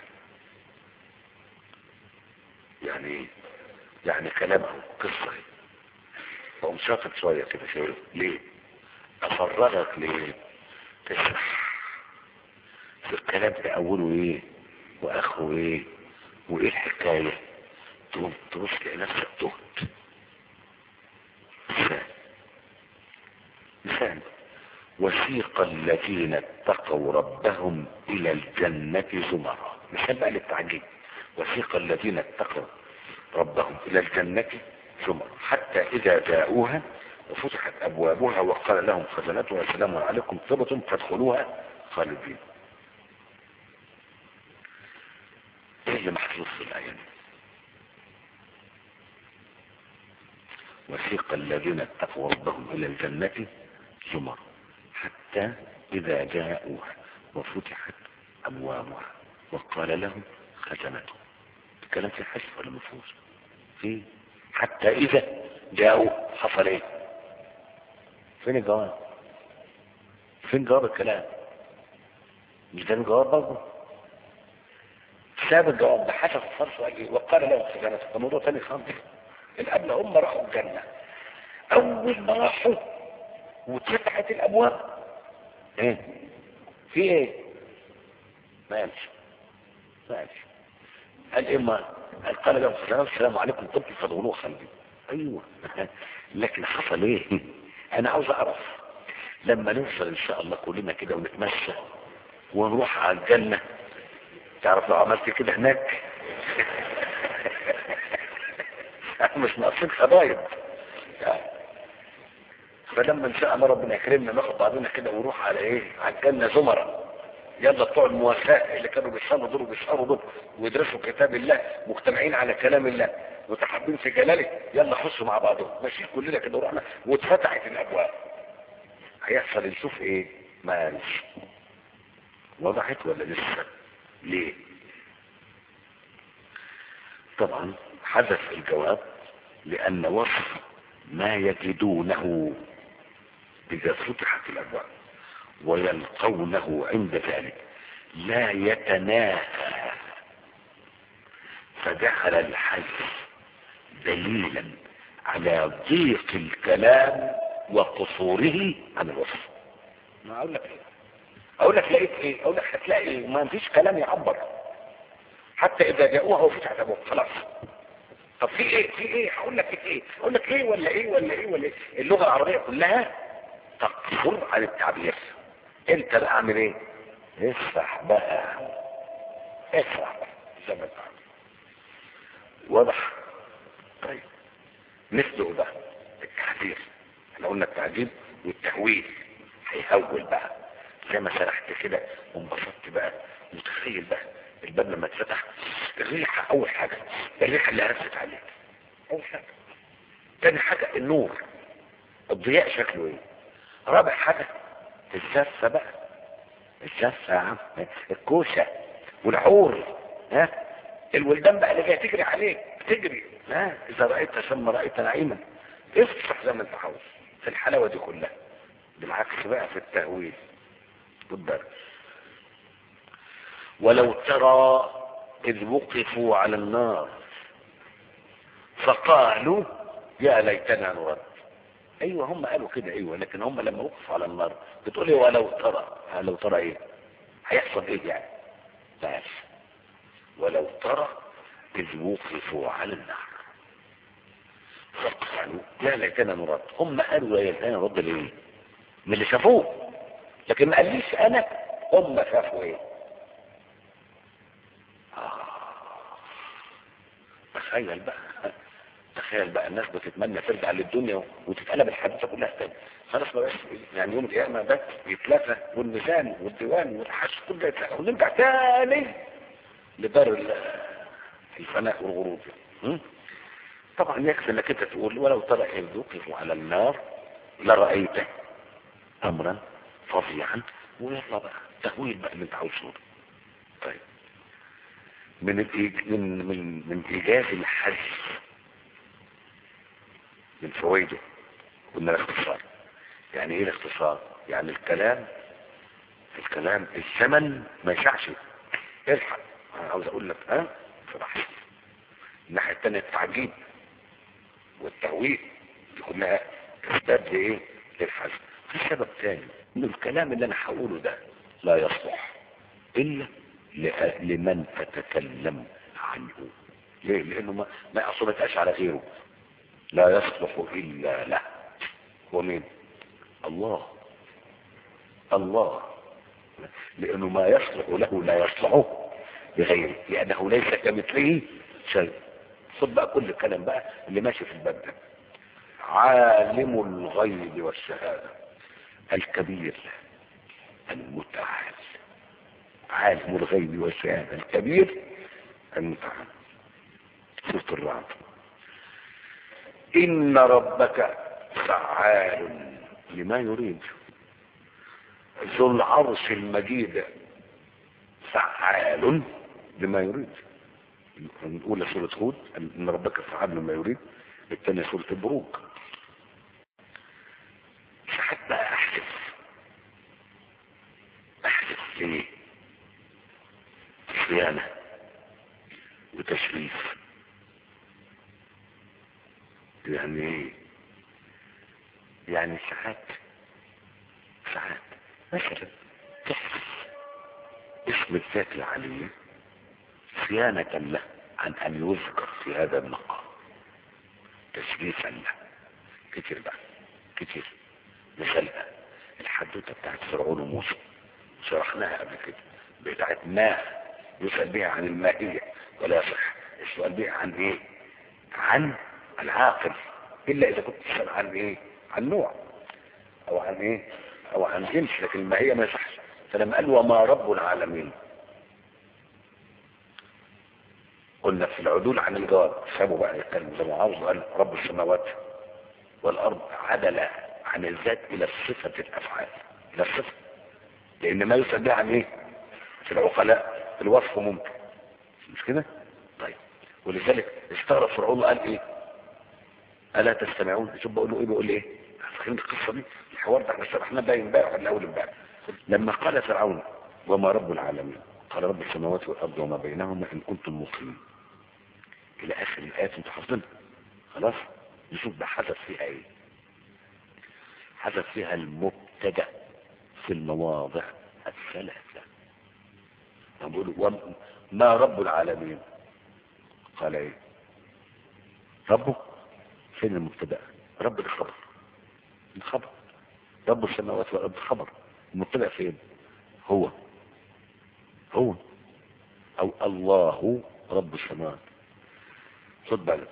يعني ايه؟ يعني كلامه قصه اهي بقوم شاطط شويه كده شويه ليه؟ افرغك ليه؟ تسرح في الكلام ده اوله ايه؟ واخره ايه؟ وايه الحكايه؟ تقوم تبص تلاقي نفسك تهت مثال مثال وسيق الذين اتقوا ربهم الى الجنة زمرا مثال بقى للتعجيب وسيق الذين اتقوا ربهم الى الجنة زمرا حتى اذا جاءوها وفتحت ابوابها وقال لهم خزنتها سلام عليكم طبتم فادخلوها خالدين ايه اللي محفوظ في الايه دي وسيق الذين اتقوا ربهم الى الجنة زمر حتى اذا جاءوها وفتحت ابوابها وقال لهم خزنتهم الكلام في حذف ولا مفروض في حتى اذا جاءوا حصل ايه فين الجواب فين جواب الكلام مش ده الجواب برضه ساب الجواب ده حسب الصرف وقال لهم خزنتهم ده موضوع تاني خالص القبل هم راحوا الجنة اول ما راحوا واتفتحت الابواب ايه في ايه ماشي ماشي قال ايه ما قال قال لهم السلام السلام عليكم طب فادخلوه خلدي ايوه لكن حصل ايه انا عاوز اعرف لما نوصل ان شاء الله كلنا كده ونتمشى ونروح على الجنة تعرف لو عملت كده هناك مش ناقصين خبايب فلما ان شاء الله ربنا يكرمنا ناخد بعضنا كده ونروح على ايه على الجنه زمرا يلا بتوع المواساة اللي كانوا بيصلوا دول وبيسهروا دول ويدرسوا كتاب الله مجتمعين على كلام الله متحابين في جلاله يلا خشوا مع بعضهم ماشيين كلنا كده ورحنا واتفتحت الابواب هيحصل نشوف ايه مالش وضحت ولا لسه ليه طبعا حدث الجواب لأن وصف ما يجدونه إذا فتحت الأبواب ويلقونه عند ذلك لا يتناهى فجعل الحذف دليلا على ضيق الكلام وقصوره عن الوصف ما اقول لك ايه اقول لك لقيت ايه اقول لك هتلاقي ما فيش كلام يعبر حتى اذا جاءوها وفتحت ابواب خلاص طب في ايه في ايه هقول لك في ايه اقول لك ايه ولا ايه ولا ايه ولا ايه اللغه العربيه كلها تقصر عن التعبير انت بقى اعمل ايه اسرح بقى اسرح بقى زي ما انت عامل واضح طيب مثله بقى التعبير احنا قلنا التعجيب والتهويل هيهول بقى زي ما سرحت كده وانبسطت بقى متخيل بقى الباب لما اتفتح الريحة اول حاجة الريحة اللي هرست عليك اول حاجة تاني حاجة النور الضياء شكله ايه رابع حاجة الزفة بقى الزفة يا عم الكوشة والعور ها الولدان بقى اللي جايه تجري عليك تجري ها اذا رأيت ثم رأيت نعيما افصح زي ما انت عاوز في الحلاوة دي كلها بالعكس بقى في التهويل والدرس ولو ترى إذ وقفوا على النار فقالوا يا ليتنا نرد ايوه هم قالوا كده ايوه لكن هم لما وقفوا على النار بتقول لي ولو ترى لو ترى ايه هيحصل ايه يعني بس ولو ترى إذ وقفوا على النار فقالوا يا ليتنا نرد هم قالوا يا ليتنا نرد ليه من اللي شافوه لكن ما قاليش انا هم شافوا ايه تخيل بقى تخيل بقى الناس بتتمنى ترجع للدنيا وتتقلب الحديثه كلها تاني خلاص ما بقاش يعني يوم القيامه ده يتلافى والميزان والديوان والحش كل ده يتلافى ونرجع تاني لدار ال- الفناء والغروب م? طبعا يكفي انك انت تقول ولو ترى اذ وقفوا على النار لرايته امرا فظيعا ويلا بقى تهويل بقى اللي انت عاوزه طيب من الإيج... من من من ايجاز الحذف من فوائده قلنا الاختصار يعني ايه الاختصار يعني الكلام الكلام الزمن ما يشعش الحق انا عاوز اقول لك ها فرح الناحيه الثانيه التعجيب والتهويل دي كلها اسباب لايه للحذف في سبب ثاني ان الكلام اللي انا هقوله ده لا يصلح الا لأ- لمن تتكلم عنه ليه لانه ما ما اصبتش على غيره لا يصلح الا له هو مين الله الله لانه ما يصلح له لا يصلحه لغيره لانه ليس كمثله شيء خد بقى كل الكلام بقى اللي ماشي في الباب ده عالم الغيب والشهاده الكبير المتعال عالم الغيب والشهاده الكبير المتعال سوره الرعد ان ربك فعال لما يريد ذو العرش المجيد فعال لما يريد الأولى سورة هود إن ربك فعال لما يريد الثانية سورة البروج ساعات بقى أحلف أحلف ليه صيانة وتشريف يعني ايه يعني ساعات ساعات مثلا تحدث اسم الذات العلية صيانة له عن ان يذكر في هذا المقام تشريفا له كتير بقى كتير مثالها الحدوتة بتاعت فرعون وموسى شرحناها قبل كده بتاعت ما يسأل بها عن المائية ولا يصح السؤال بها عن ايه عن العاقل الا اذا كنت تسأل عن ايه عن نوع او عن ايه او عن جنس لكن المائية ما يصحش فلما قال وما رب العالمين قلنا في العدول عن الجواب سابوا بقى يتكلم زي ما عاوز قال رب السماوات والارض عدل عن الذات الى صفة الافعال الى الصفة لان ما يسأل بها عن ايه في العقلاء الوصف ممكن مش كده طيب ولذلك استغرب فرعون وقال ايه الا تستمعون شوف بقول له ايه بيقول لي ايه فاكرين القصه دي الحوار ده احنا شرحناه ده امبارح ولا اول امبارح لما قال فرعون وما رب العالمين قال رب السماوات والارض وما بينهما ان كنتم موقنين الى اخر الايات انتوا حافظينها خلاص نشوف ده حدث فيها ايه حدث فيها المبتدا في المواضع الثلاثه بيقولوا وم- ما رب العالمين قال ايه ربه فين المبتدا رب الخبر الخبر رب السماوات والارض خبر المبتدا فين هو هو او الله رب السماوات خد بالك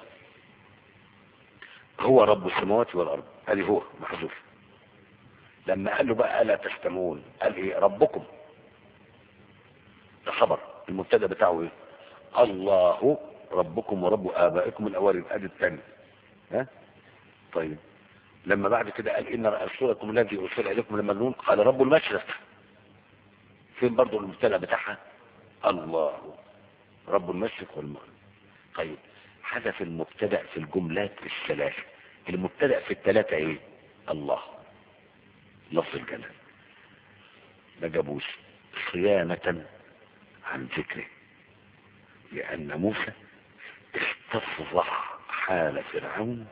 هو رب السماوات والارض ادي هو محذوف لما قال له بقى الا تستمعون قال ايه ربكم ده خبر المبتدا بتاعه ايه الله ربكم ورب ابائكم الاولين ادي الثاني ها طيب لما بعد كده قال ان رسولكم الذي ارسل اليكم لمجنون قال رب المشرق فين برضو المبتدا بتاعها الله رب المشرق والمغرب طيب حذف المبتدا في الجملات الثلاثه المبتدا في الثلاثه ايه الله لفظ الجلال ما جابوش صيانة عن ذكره لأن موسى استفضح حال فرعون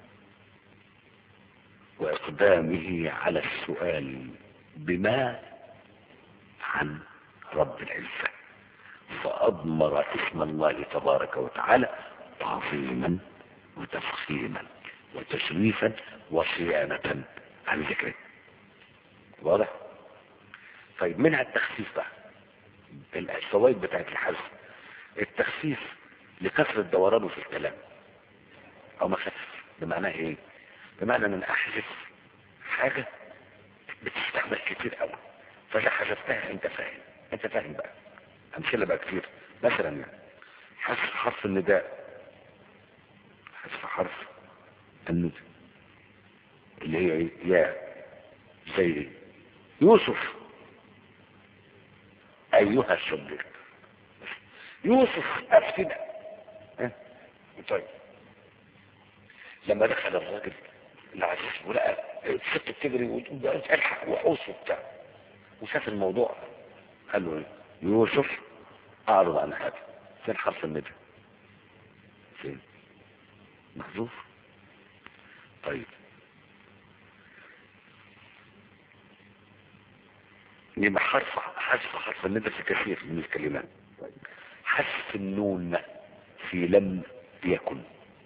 وإقدامه على السؤال بما عن رب العزة فأضمر اسم الله تبارك وتعالى تعظيما وتفخيما وتشريفا وصيانة عن ذكره واضح طيب منها التخفيف بقى الفوائد بتاعت الحذف التخفيف لكثرة دورانه في الكلام او مخفف بمعنى ايه بمعنى ان احذف حاجة بتستعمل كتير قوي فاذا حذفتها انت فاهم انت فاهم بقى امثله بقى كتير مثلا يعني حذف حرف النداء حذف حرف النداء اللي هي ايه يا زي ايه يوسف ايها الصديق يوسف افتنا ها؟ طيب لما دخل الراجل العزيز ولقى الست بتجري وتقول ده الحق وحوس وبتاع وشاف الموضوع قال له ايه يوسف اعرض عن هذا فين حرف الندى فين محذوف طيب يبقى حرف حذف حرف الندى في كثير من الكلمات حذف النون في لم يكن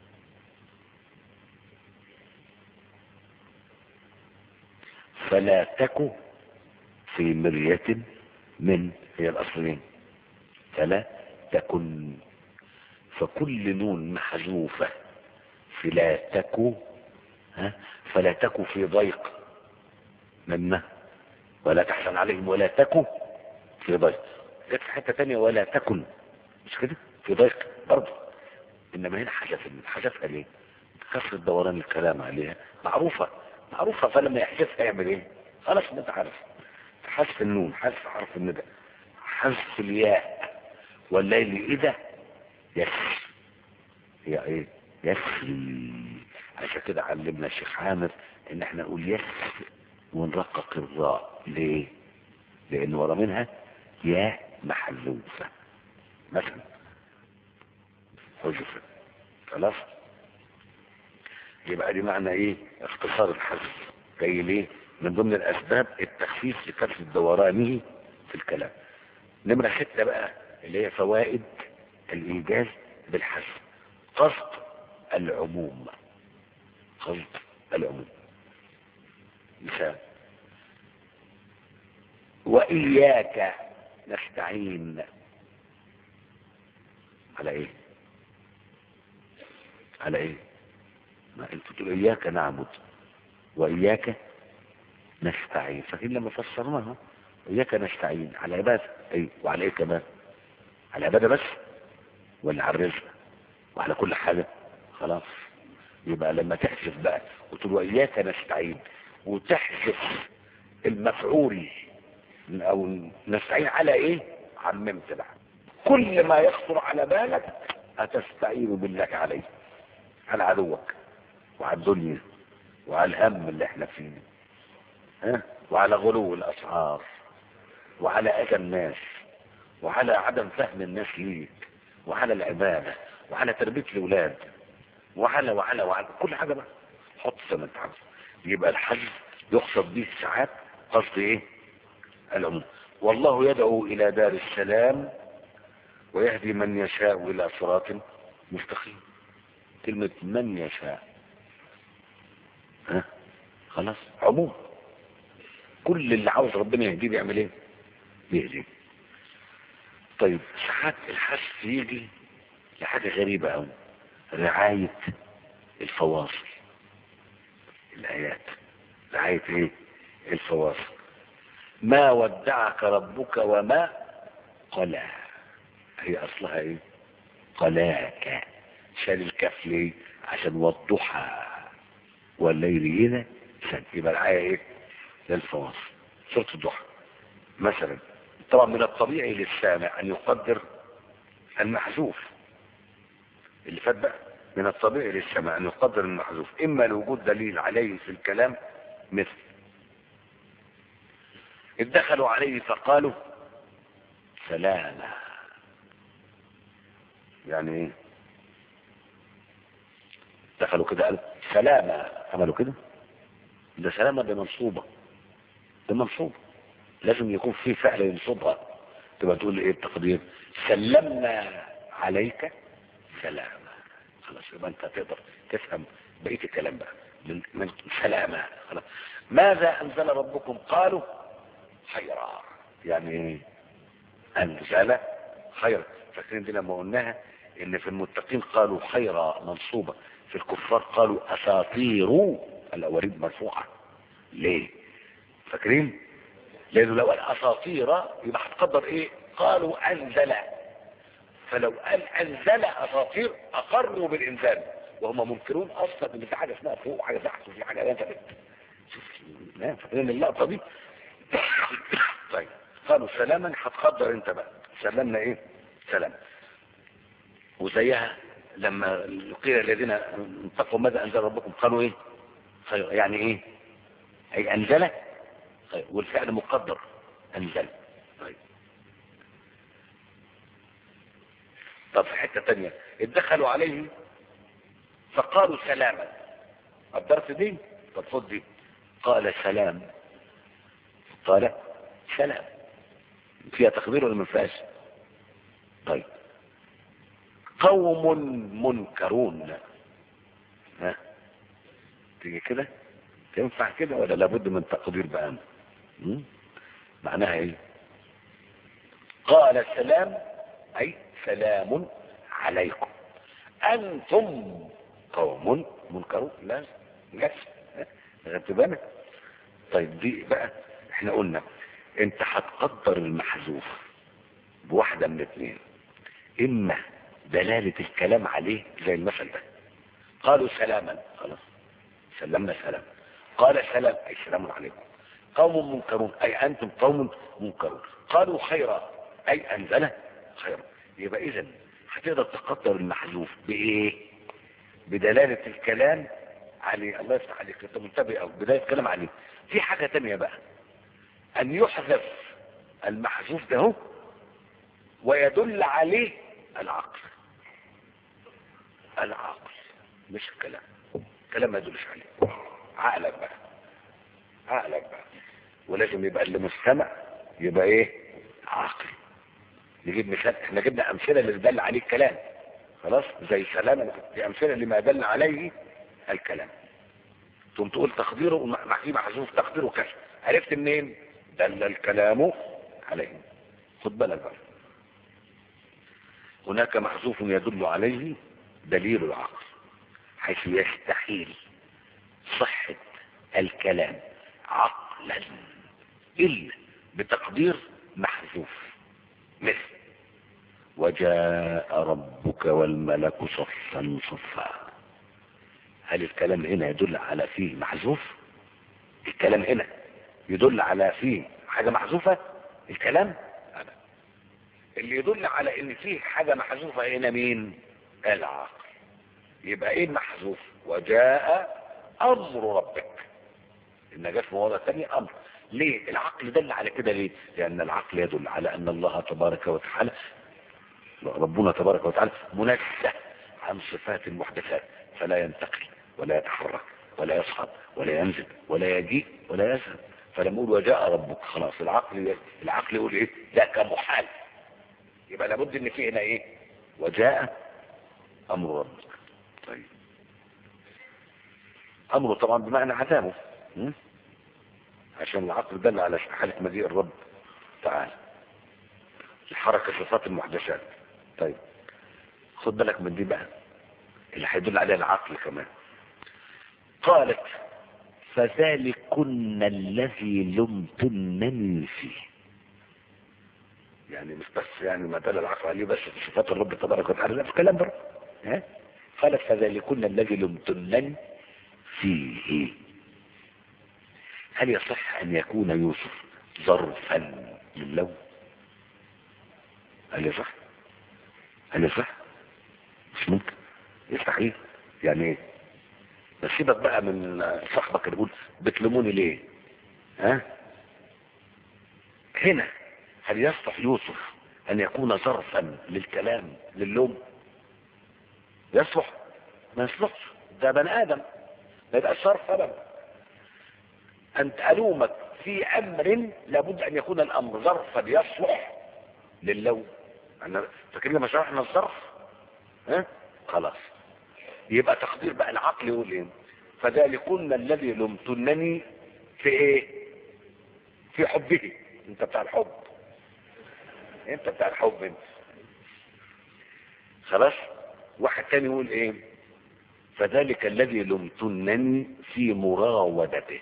فلا تك في مرية من هي الأصلين فلا تكن فكل نون محذوفة في لا تك ها فلا تك في ضيق مما ولا تحزن عليهم ولا تك في ضيق جت في حتة تانية ولا تكن مش كده في ضيق برضه انما هنا حذف حذفها ليه كثرة دوران الكلام عليها معروفة معروفة فلما يحذفها يعمل ايه خلاص انت عارف حذف النون حذف حرف الندى حذف الياء والليل اذا يسر هي ايه يسري عشان كده علمنا الشيخ عامر ان احنا نقول يسر ونرقق الراء ليه لان ورا منها ياء محذوفه مثلا حذفت خلاص يبقى دي معنى ايه اختصار الحذف جاي ليه من ضمن الاسباب التخفيف لكثره دورانه في الكلام نمرة ستة بقى اللي هي فوائد الايجاز بالحذف قصد العموم قصد العموم مثال وإياك نستعين على ايه على ايه ما انت تقول اياك نعبد واياك نستعين فاكرين لما فسرناها اياك نستعين على عباده اي وعلى ايه كمان على عباده بس ولا على الرزق وعلى كل حاجه خلاص يبقى لما تحذف بقى وتقول واياك نستعين وتحذف المفعول او نستعين على ايه عممت بقى كل ما يخطر على بالك هتستعين بالله عليه على عدوك وعلى الدنيا وعلى الهم اللي احنا فيه ها وعلى غلو الاسعار وعلى اذى الناس وعلى عدم فهم الناس ليك وعلى العباده وعلى تربيه الاولاد وعلى وعلى وعلى كل حاجه بقى حط زي ما انت عاوز يبقى الحج يقصد به ساعات قصد ايه العموم والله يدعو الى دار السلام ويهدي من يشاء الى صراط مستقيم كلمة من يشاء ها خلاص عموم كل اللي عاوز ربنا يهديه بيعمل ايه بيهديه طيب ساعات الحث يجي لحاجة غريبة قوي رعاية الفواصل الآيات رعاية ايه الفواصل ما ودعك ربك وما قلى هي اصلها ايه قلاك شال الكف ليه عشان والضحى والليل هنا عشان يبقى الآية ايه للفواصل سورة الضحى مثلا طبعا من الطبيعي للسامع ان يقدر المحذوف اللي فات بقى من الطبيعي للسماع ان يقدر المحذوف اما لوجود دليل عليه في الكلام مثل إذ دخلوا عليه فقالوا سلاما يعني ايه دخلوا كده قالوا سلاما عملوا كده ده سلامة ده منصوبة ده منصوبة لازم يكون في فعل ينصبها تبقى تقول ايه التقدير سلمنا عليك سلاما خلاص يبقى انت تقدر تفهم بقية الكلام بقى من, من سلامة خلاص ماذا انزل ربكم قالوا خيرا يعني ايه انزل خيرا فاكرين دي لما قلناها ان في المتقين قالوا خيرا منصوبة في الكفار قالوا اساطير الاواريد مرفوعة ليه فاكرين لانه لو قال اساطير يبقى هتقدر ايه قالوا انزل فلو قال انزل اساطير اقروا بالانزال وهم منكرون اصلا ان في حاجه اسمها فوق وحاجه تحت وفي حاجه نزلت شوف لا فاكرين اللقطه دي طيب قالوا سلاما هتقدر انت بقى سلمنا ايه سلام وزيها لما قيل الذين انتقوا ماذا انزل ربكم قالوا ايه خير يعني ايه اي انزل خير والفعل مقدر انزل طيب طب في حته تانية اتدخلوا عليه فقالوا سلاما قدرت دي طب خد دي قال سلام قال سلام فيها تخبير ولا ما فيهاش طيب قوم منكرون ها تيجي كده تنفع كده ولا لابد من تقدير بقى م? معناها ايه قال سلام اي سلام عليكم انتم قوم منكرون لا جس خدت بالك طيب دي بقى احنا قلنا انت هتقدر المحذوف بواحده من الاثنين اما دلاله الكلام عليه زي المثل ده قالوا سلاما خلاص سلمنا سلام قال سلام اي سلام عليكم قوم منكرون اي انتم قوم منكرون قالوا خيرا اي انزل خيرا يبقى اذا هتقدر تقدر المحذوف بايه بدلالة الكلام عليه الله يفتح عليك انت منتبه او بداية الكلام عليه في حاجة تانية بقى ان يحذف المحذوف ده هو ويدل عليه العقل العقل مش الكلام الكلام ما يدلش عليه عقلك بقى عقلك بقى ولازم يبقى اللي مستمع يبقى ايه عقل نجيب مثال احنا جبنا امثله اللي دل عليه الكلام خلاص زي سلام دي امثله لما دل عليه الكلام ثم تقول تقديره محكي محذوف تقديره كذا عرفت منين دل الكلام عليه خد بالك بقى هناك محذوف يدل عليه دليل العقل حيث يستحيل صحة الكلام عقلا إلا بتقدير محذوف مثل وجاء ربك والملك صفا صفا هل الكلام هنا يدل على فيه محذوف الكلام هنا يدل على فيه حاجة محذوفة الكلام أبدا اللي يدل على ان فيه حاجة محذوفة هنا مين العقل يبقى ايه المحذوف وجاء امر ربك ان جاء في مواضع ثانية امر ليه العقل دل على كده ليه لان العقل يدل على ان الله تبارك وتعالى ربنا تبارك وتعالى منزه عن صفات المحدثات فلا ينتقل ولا يتحرك ولا يصعد ولا ينزل ولا يجيء ولا يذهب فلما يقول وجاء ربك خلاص العقل العقل يقول ايه ده كمحال يبقى لابد ان في هنا ايه وجاء امر ربك طيب امره طبعا بمعنى عذابه م? عشان العقل دل على حالة مجيء الرب تعالى الحركة صفات المحدثات طيب خد بالك من دي بقى اللي هيدل عليها العقل كمان قالت فذلكن الذي لمتنني فيه يعني مش بس يعني ما دل العقل عليه بس في صفات الرب تبارك وتعالى لا في كلام بره ها قالت فذلكن الذي لمتنني فيه هل يصح ان يكون يوسف ظرفا للون هل يصح هل يصح مش ممكن يستحيل يعني ايه بس سيبك بقى من صاحبك اللي يقول بتلوموني ليه ها هنا هل يصلح يوسف ان يكون ظرفا للكلام للوم يصلح ما يصلحش ده بني ادم ما يبقاش ظرف ابدا ان الومك في امر لابد ان يكون الامر ظرفا يصلح للوم احنا فاكرين لما شرحنا الظرف ها خلاص يبقى تقدير بقى العقل يقول ايه فذلكن الذي لمتنني في ايه في حبه انت بتاع الحب انت بتاع الحب انت خلاص واحد تاني يقول ايه فذلك الذي لمتنني في مراودته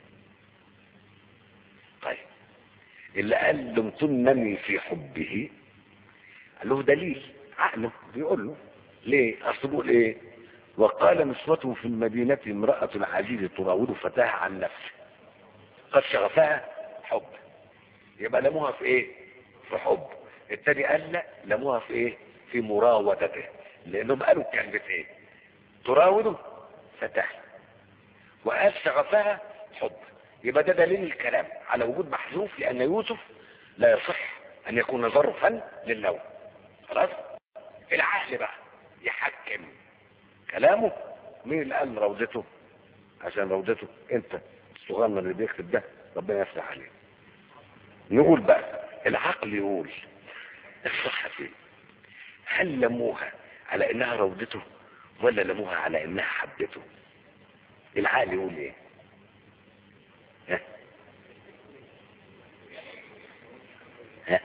طيب اللي قال لمتنني في حبه قال له دليل عقله بيقول له ليه اصل بيقول ايه وقال نسوة في المدينة امرأة عزيز تراود فتاها عن نفسه قد شغفها حب يبقى لموها في ايه في حب التاني قال لا لموها في ايه في مراودته لانهم قالوا كلمة ايه تراود فتاها وقال شغفها حب يبقى ده دليل الكلام على وجود محذوف لان يوسف لا يصح ان يكون ظرفا للون خلاص العقل بقى يحكم كلامه مين اللي قال روضته عشان روضته انت الصغير اللي بيكتب ده ربنا يفتح عليه نقول بقى العقل يقول الصح فين هل لموها على انها روضته ولا لموها على انها حبته العقل يقول ايه ها ها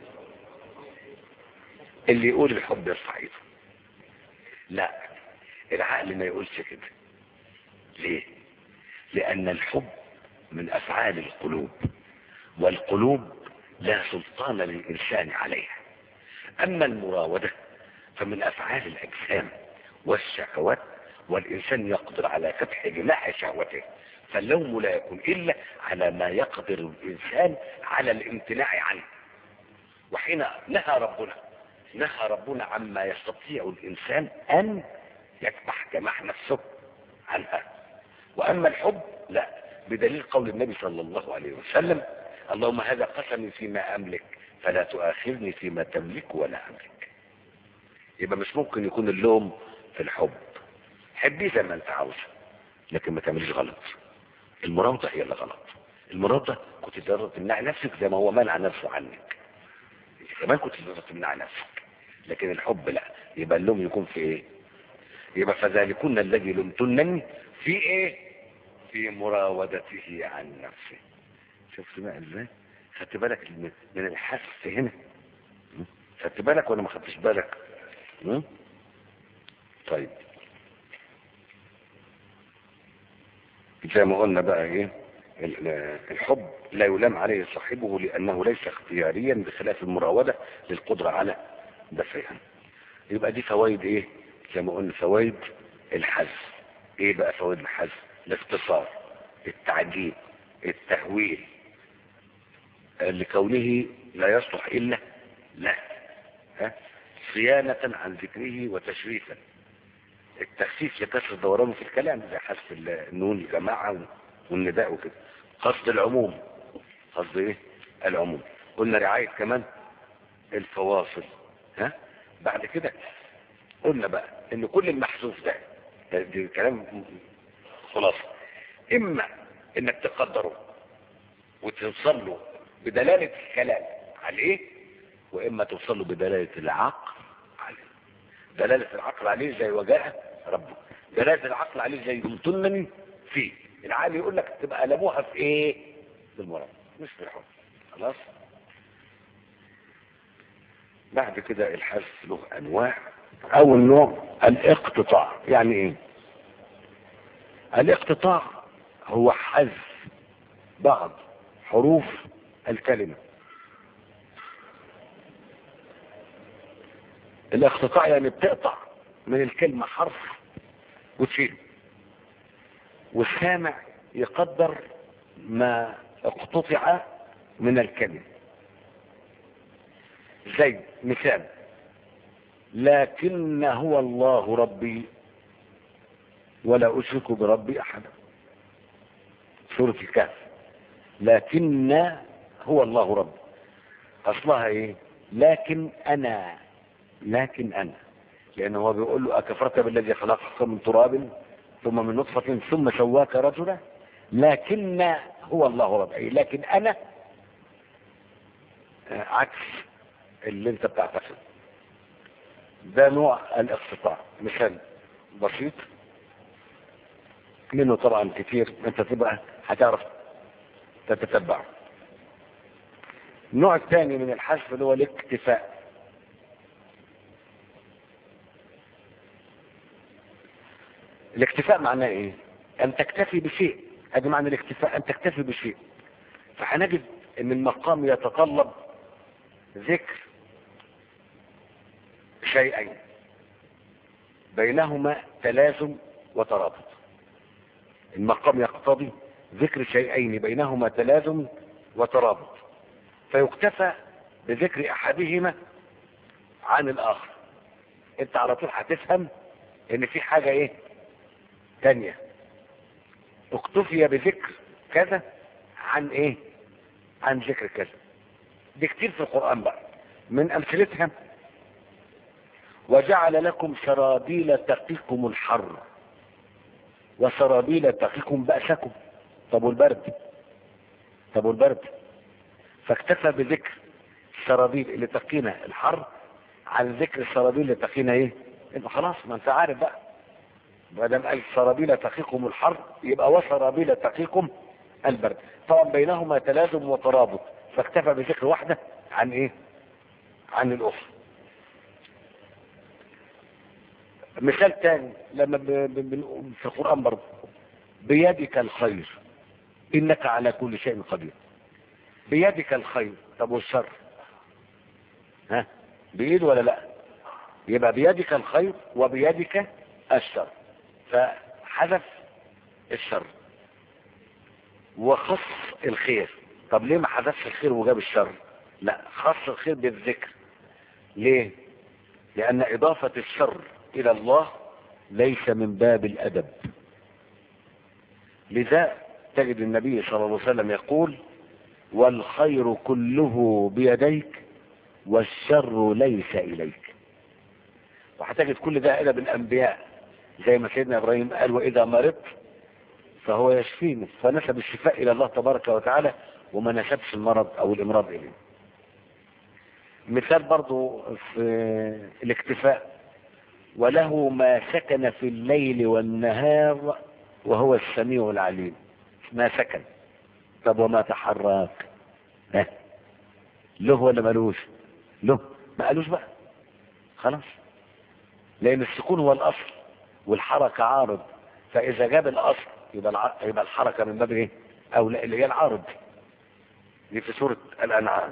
اللي يقول الحب يرفع ايده لا العقل ما يقولش كده ليه لان الحب من افعال القلوب والقلوب لا سلطان للانسان عليها اما المراودة فمن افعال الاجسام والشهوات والانسان يقدر على فتح جناح شهوته فاللوم لا يكون الا على ما يقدر الانسان على الامتناع عنه وحين نهى ربنا نهى ربنا عما يستطيع الانسان ان يكبح جماح نفسه عنها واما الحب لا بدليل قول النبي صلى الله عليه وسلم اللهم هذا قسمي فيما املك فلا تؤاخذني فيما تملك ولا املك يبقى مش ممكن يكون اللوم في الحب حبي زي ما انت عاوز لكن ما تعمليش غلط المراوضة هي اللي غلط المراوضة كنت تقدر تمنع نفسك زي ما هو منع نفسه عنك انت كمان كنت تقدر تمنع نفسك لكن الحب لا يبقى اللوم يكون في ايه يبقى فذلكن الذي لمتنني في ايه في مراودته عن نفسه شفت بقى ازاي خدت بالك من من الحس هنا م? خدت بالك ولا ما خدتش بالك م? طيب زي ما قلنا بقى ايه ال- الحب لا يلام عليه صاحبه لانه ليس اختياريا بخلاف المراودة للقدرة على دفعها يبقى دي فوائد ايه زي ما قلنا فوائد الحذف ايه بقى فوائد الحذف الاختصار التعجيل التهويل لكونه لا يصلح الا له ها صيانة عن ذكره وتشريفا التخفيف لكسر دورانه في الكلام زي حذف النون الجماعة والنداء وكده قصد العموم قصد ايه العموم قلنا رعاية كمان الفواصل ها بعد كده قلنا بقى ان كل المحذوف ده دي كلام خلاصة اما انك تقدره وتوصل له بدلالة الكلام عليه واما توصل له بدلالة العقل عليه دلالة العقل عليه زي وجاء ربك دلالة العقل عليه زي يمتنني فيه العقل يقول لك تبقى لموها في ايه بالمرض مش في الحب خلاص بعد كده الحذف له انواع اول نوع الاقتطاع يعني ايه الاقتطاع هو حذف بعض حروف الكلمة الاقتطاع يعني بتقطع من الكلمة حرف وتشيله والسامع يقدر ما اقتطع من الكلمة زي مثال لكن هو الله ربي ولا أشرك بربي أحدا سورة الكهف لكن هو الله ربي أصلها إيه لكن أنا لكن أنا لأنه هو بيقول له أكفرت بالذي خلقك من تراب ثم من نطفة ثم سواك رجلا لكن هو الله ربي أي لكن أنا عكس اللي انت بتعتقد ده نوع الاقتطاع مثال بسيط منه طبعا كتير انت تبقى هتعرف تتتبعه النوع الثاني من الحذف اللي هو الاكتفاء الاكتفاء معناه ايه ان تكتفي بشيء هذا معنى الاكتفاء ان تكتفي بشيء فهنجد ان المقام يتطلب ذكر شيئين بينهما تلازم وترابط المقام يقتضي ذكر شيئين بينهما تلازم وترابط فيكتفى بذكر احدهما عن الاخر انت على طول هتفهم ان في حاجة ايه تانية اكتفي بذكر كذا عن ايه عن ذكر كذا دي كتير في القرآن بقى من امثلتها وجعل لكم سرابيل تقيكم الحر وسرابيل تقيكم بأسكم طب والبرد طب والبرد فاكتفى بذكر السرابيل اللي تقينا الحر عن ذكر السرابيل اللي تقينا ايه انت خلاص ما انت عارف بقى ما دام قال سرابيل تقيكم الحر يبقى وسرابيل تقيكم البرد طبعا بينهما تلازم وترابط فاكتفى بذكر واحدة عن ايه عن الاخرى مثال تاني لما ب... ب... ب... في القرآن برضه بيدك الخير انك على كل شيء قدير بيدك الخير طب والشر ها بايد ولا لا يبقى بيدك الخير وبيدك الشر فحذف الشر وخص الخير طب ليه ما حذفش الخير وجاب الشر لا خص الخير بالذكر ليه لان اضافة الشر الى الله ليس من باب الادب لذا تجد النبي صلى الله عليه وسلم يقول والخير كله بيديك والشر ليس اليك وهتجد كل ده ادب الانبياء زي ما سيدنا ابراهيم قال واذا مرضت فهو يشفيني فنسب الشفاء الى الله تبارك وتعالى وما نسبش المرض او الامراض اليه مثال برضو في الاكتفاء وله ما سكن في الليل والنهار وهو السميع العليم ما سكن طب وما تحرك ها له ولا ملوش له ما قالوش بقى خلاص لان السكون هو الاصل والحركة عارض فاذا جاب الاصل يبقى الع... يبقى الحركة من باب ايه او لا اللي هي العارض دي في سورة الانعام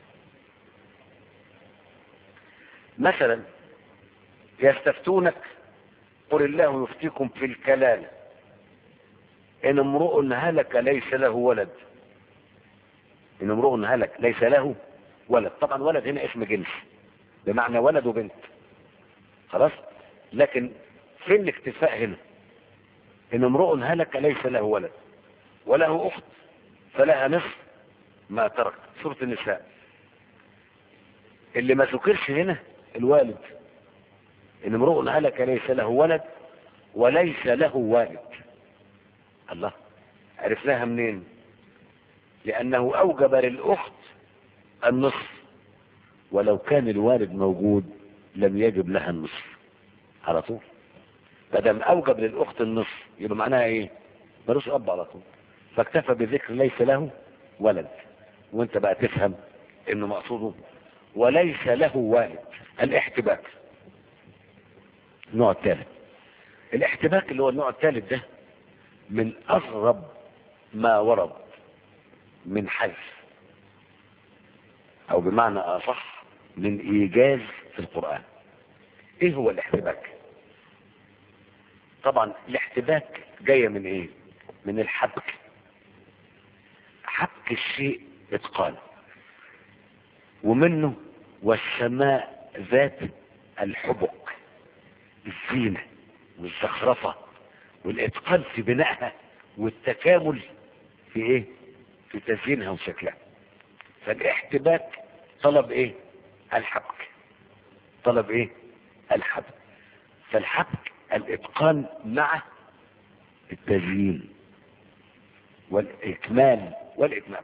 مثلا يستفتونك قل الله يفتيكم في الكلالة ان امرؤ هلك ليس له ولد ان امرؤ هلك ليس له ولد طبعا ولد هنا اسم جنس بمعنى ولد وبنت خلاص لكن فين الاكتفاء هنا ان امرؤ هلك ليس له ولد وله اخت فلها نصف ما ترك سورة النساء اللي ما ذكرش هنا الوالد ان امرؤ هلك ليس له ولد وليس له والد الله عرفناها منين لانه اوجب للاخت النصف ولو كان الوالد موجود لم يجب لها النصف على طول فدام اوجب للاخت النصف يبقى معناها ايه ملوش اب على طول فاكتفى بذكر ليس له ولد وانت بقى تفهم انه مقصوده وليس له والد الاحتباك النوع الثالث الاحتباك اللي هو النوع الثالث ده من اغرب ما ورد من حذف او بمعنى اصح من ايجاز في القرآن ايه هو الاحتباك طبعا الاحتباك جاية من ايه من الحبك حبك الشيء اتقان ومنه والسماء ذات الحبك الزينة والزخرفة والاتقان في بنائها والتكامل في ايه في تزيينها وشكلها فالاحتباك طلب ايه الحبك طلب ايه الحبك فالحبك الاتقان مع التزيين والاكمال والاتمام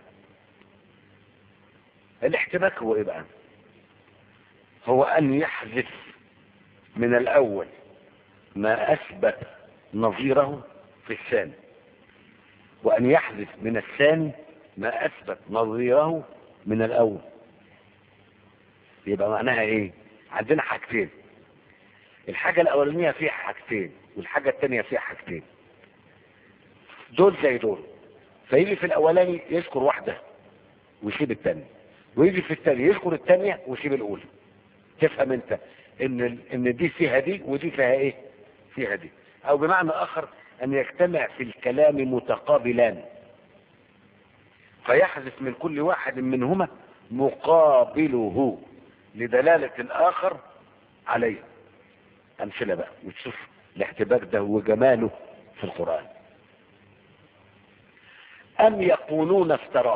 الاحتباك هو ايه بقى هو ان يحذف من الاول ما اثبت نظيره في الثاني وان يحذف من الثاني ما اثبت نظيره من الاول يبقى معناها ايه عندنا حاجتين الحاجة الاولانية فيها حاجتين والحاجة التانية فيها حاجتين دول زي دول فيجي في الاولاني يذكر واحدة ويسيب التانية ويجي في التانية يذكر التانية ويسيب الاولى تفهم انت ان ان دي فيها دي ودي فيها ايه فيها دي او بمعنى اخر ان يجتمع في الكلام متقابلان فيحذف من كل واحد منهما مقابله لدلالة الآخر عليه أمثلة بقى وتشوف الاحتباك ده وجماله في القرآن أم يقولون افتراه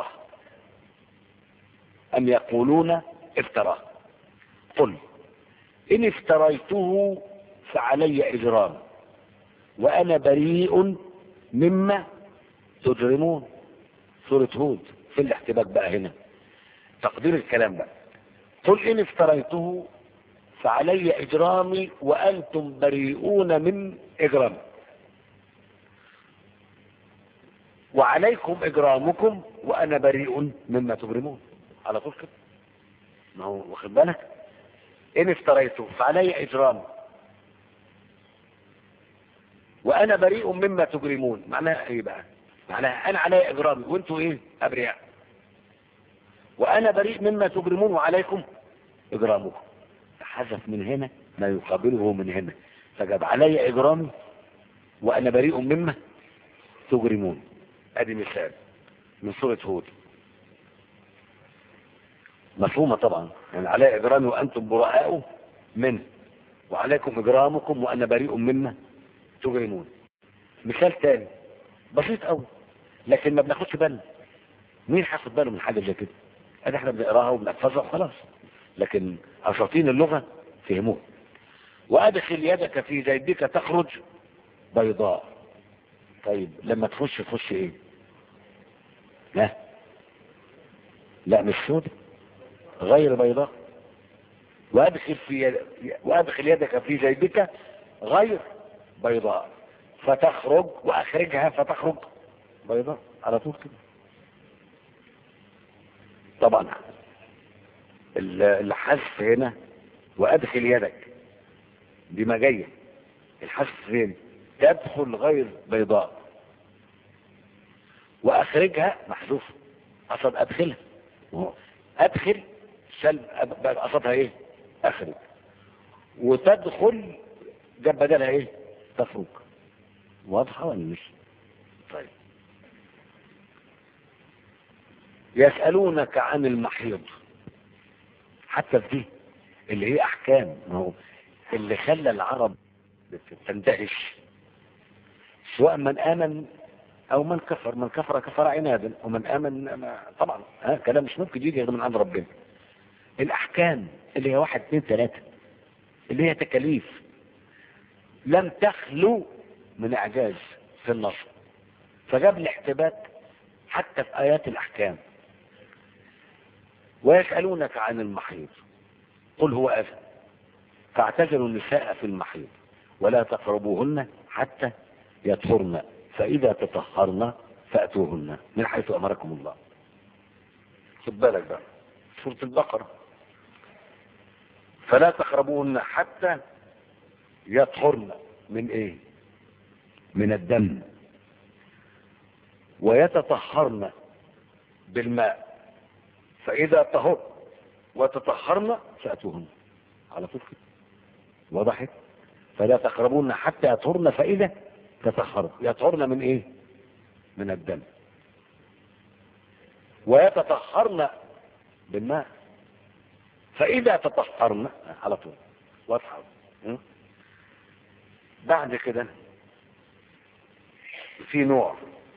أم يقولون افتراه قل إن افتريته فعلي إجرام وأنا بريء مما تجرمون سورة هود في الاحتباك بقى هنا تقدير الكلام بقى قل إن افتريته فعلي إجرامي وأنتم بريئون من إجرامي وعليكم إجرامكم وأنا بريء مما تجرمون على طول كده ما هو واخد بالك إن افتريته فعلي إجرامي وأنا بريء مما تجرمون معناها إيه بقى معناها أنا علي إجرامي وأنتوا إيه أبرياء وأنا بريء مما تجرمون وعليكم إجرامكم حذف من هنا ما يقابله من هنا فجاب علي إجرامي وأنا بريء مما تجرمون ادي مثال من سورة هود مفهومة طبعا يعني علي إجرامي وأنتم براء منه وعليكم إجرامكم وأنا بريء مما تجرمون مثال تاني بسيط قوي لكن ما بناخدش بالنا مين هياخد باله من حاجة زي كده ادي احنا بنقراها وبنحفظها وخلاص لكن اساطين اللغة فهموها وادخل يدك في جيبك تخرج بيضاء طيب لما تخش تخش ايه لا لا مش سود غير بيضاء وادخل في يد... وادخل يدك في جيبك غير بيضاء فتخرج واخرجها فتخرج بيضاء على طول كده طبعا الحذف هنا وادخل يدك دي ما جايه الحذف فين تدخل غير بيضاء واخرجها محذوف قصد ادخلها ادخل سلب قصدها ايه اخرج وتدخل جاب بدلها ايه تخرج واضحه ولا مش طيب يسألونك عن المحيض حتى في دي اللي هي احكام ما هو اللي خلى العرب تندهش سواء من امن او من كفر من كفر كفر عنادا ومن امن طبعا ها كلام مش ممكن يجي غير من عند ربنا الاحكام اللي هي واحد اثنين ثلاثة اللي هي تكاليف لم تخلو من اعجاز في النص فجاب الاحتباك حتى في ايات الاحكام ويسألونك عن المحيض قل هو أذى فاعتزلوا النساء في المحيض ولا تقربوهن حتى يطهرن فإذا تطهرن فأتوهن من حيث أمركم الله خد بالك بقى سورة البقرة فلا تقربوهن حتى يطهرن من ايه من الدم ويتطهرن بالماء فاذا طهر وتطهرن فاتوهن على طول كده وضحت فلا تقربون حتى يطهرن فاذا تطهرن يطهرن من ايه من الدم ويتطهرن بالماء فاذا تطهرن على طول واضحه م? بعد كده في نوع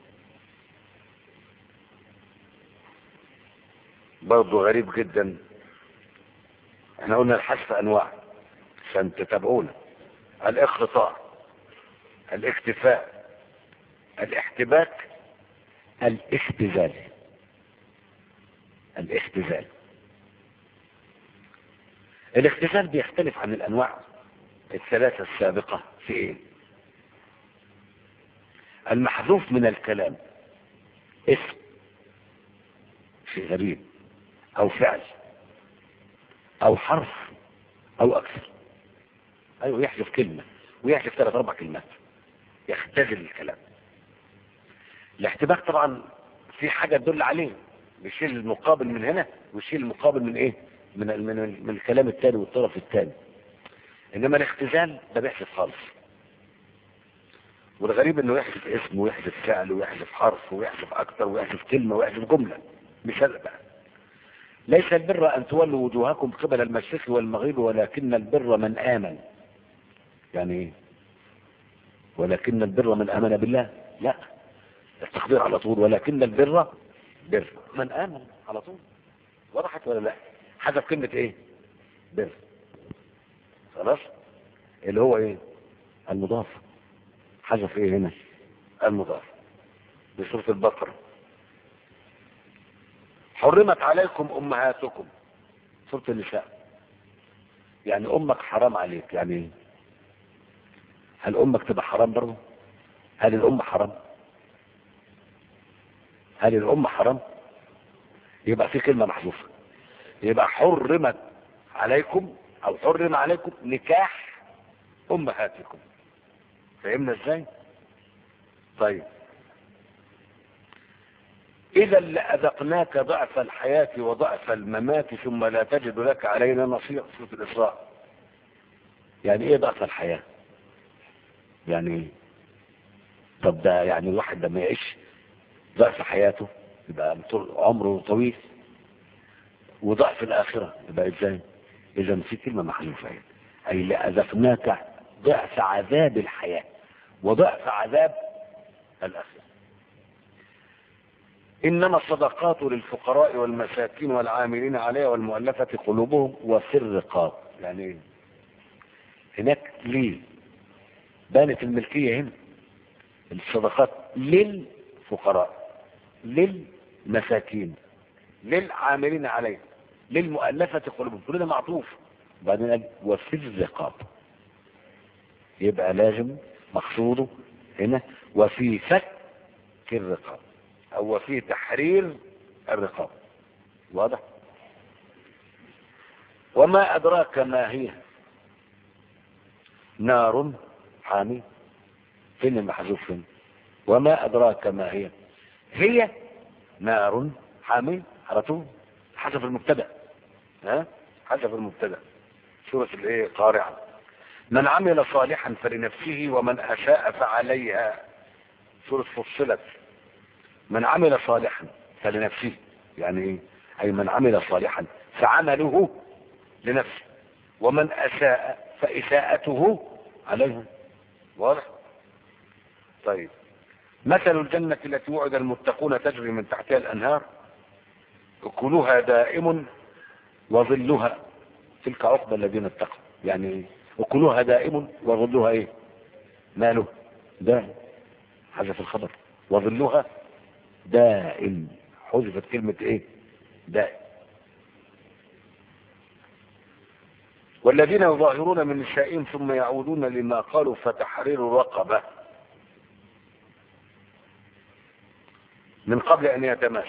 برضه غريب جدا احنا قلنا الحذف انواع عشان تتابعونا الاقتطاع الاكتفاء الاحتباك الاختزال الاختزال الاختزال بيختلف عن الانواع الثلاثة السابقة في ايه المحذوف من الكلام اسم شيء غريب او فعل او حرف او اكثر ايوه يحذف كلمة ويحذف ثلاث اربع كلمات يختزل الكلام الاحتباك طبعا في حاجة تدل عليه بيشيل المقابل من هنا ويشيل المقابل من ايه من من من الكلام الثاني والطرف الثاني انما الاختزال ده بيحذف خالص والغريب انه يحذف اسم ويحذف فعل ويحذف حرف ويحذف اكتر ويحذف كلمة ويحذف جملة مثال بقى ليس البر ان تولوا وجوهكم قبل المشرق والمغرب ولكن البر من امن يعني ايه ولكن البر من امن بالله لا التقدير على طول ولكن البر بر من امن على طول وضحت ولا لا حذف كلمة ايه بر خلاص اللي هو ايه المضاف حذف ايه هنا المضاف بسورة البقرة حرمت عليكم امهاتكم سورة النساء يعني امك حرام عليك يعني ايه هل امك تبقى حرام برضه هل الام حرام هل الام حرام يبقى في كلمة محذوفة يبقى حرمت عليكم او حرم عليكم نكاح امهاتكم فهمنا ازاي طيب اذا لاذقناك ضعف الحياة وضعف الممات ثم لا تجد لك علينا نصير سورة الاسراء يعني ايه ضعف الحياة يعني ايه طب ده يعني الواحد لما يعيش ضعف حياته يبقى عمره طويل وضعف الآخرة يبقى ازاي اذا في كلمة محذوفة اي لأذقناك ضعف عذاب الحياة وضعف عذاب الآخرة إنما الصدقات للفقراء والمساكين والعاملين عليها والمؤلفة قلوبهم وفي الرقاب يعني ايه هناك ليه بانت الملكية هنا الصدقات للفقراء للمساكين للعاملين عليه للمؤلفة قلوبهم كل ده معطوف بعدين قال وفي الرقاب يبقى لازم مقصوده هنا وفي فك الرقاب او وفي تحرير الرقاب واضح وما ادراك ما هي نار حامي فين المحذوف فين وما ادراك ما هي هي نار حامي على طول حذف المبتدا ها حذف المبتدا سوره الايه قارعه من عمل صالحا فلنفسه ومن اساء فعليها سوره فصلت من عمل صالحا فلنفسه يعني ايه اي من عمل صالحا فعمله لنفسه ومن اساء فاساءته عليه واضح طيب مثل الجنة التي وعد المتقون تجري من تحتها الأنهار أكلها دائم وظلها تلك عقبى الذين اتقوا يعني أكلها دائم وظلها إيه ماله دائم حذف الخبر وظلها دائم حذفت كلمة إيه دائم والذين يظاهرون من نسائهم ثم يعودون لما قالوا فتحرير رقبه من قبل ان يتماس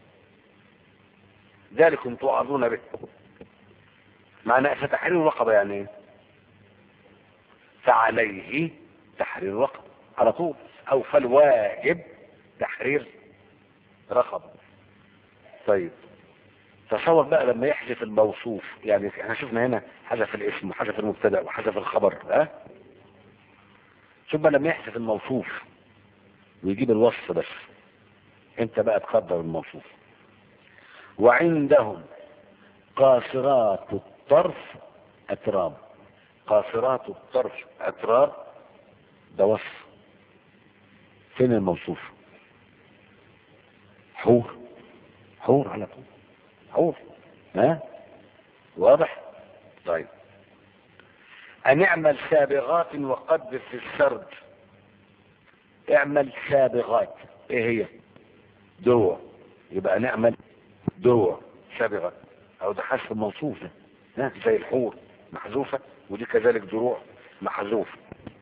ذلكم توعظون به معنى فتحرير الرقبة يعني ايه فعليه تحرير رقبة على طول او فالواجب تحرير رقبة طيب تصور بقى لما يحذف الموصوف يعني احنا شفنا هنا حذف الاسم وحذف المبتدا وحذف الخبر ها شوف بقى لما يحذف الموصوف ويجيب الوصف بس انت بقى تقدر الموصوف وعندهم قاصرات الطرف اتراب قاصرات الطرف اتراب ده وصف فين الموصوف حور حور على طول حور ها واضح طيب ان اعمل سابغات وقدر في السرد اعمل سابغات ايه هي دروع يبقى نعمل دروع سابغة او ده حذف الموصوف ده ها زي الحور محذوفة ودي كذلك دروع محذوفة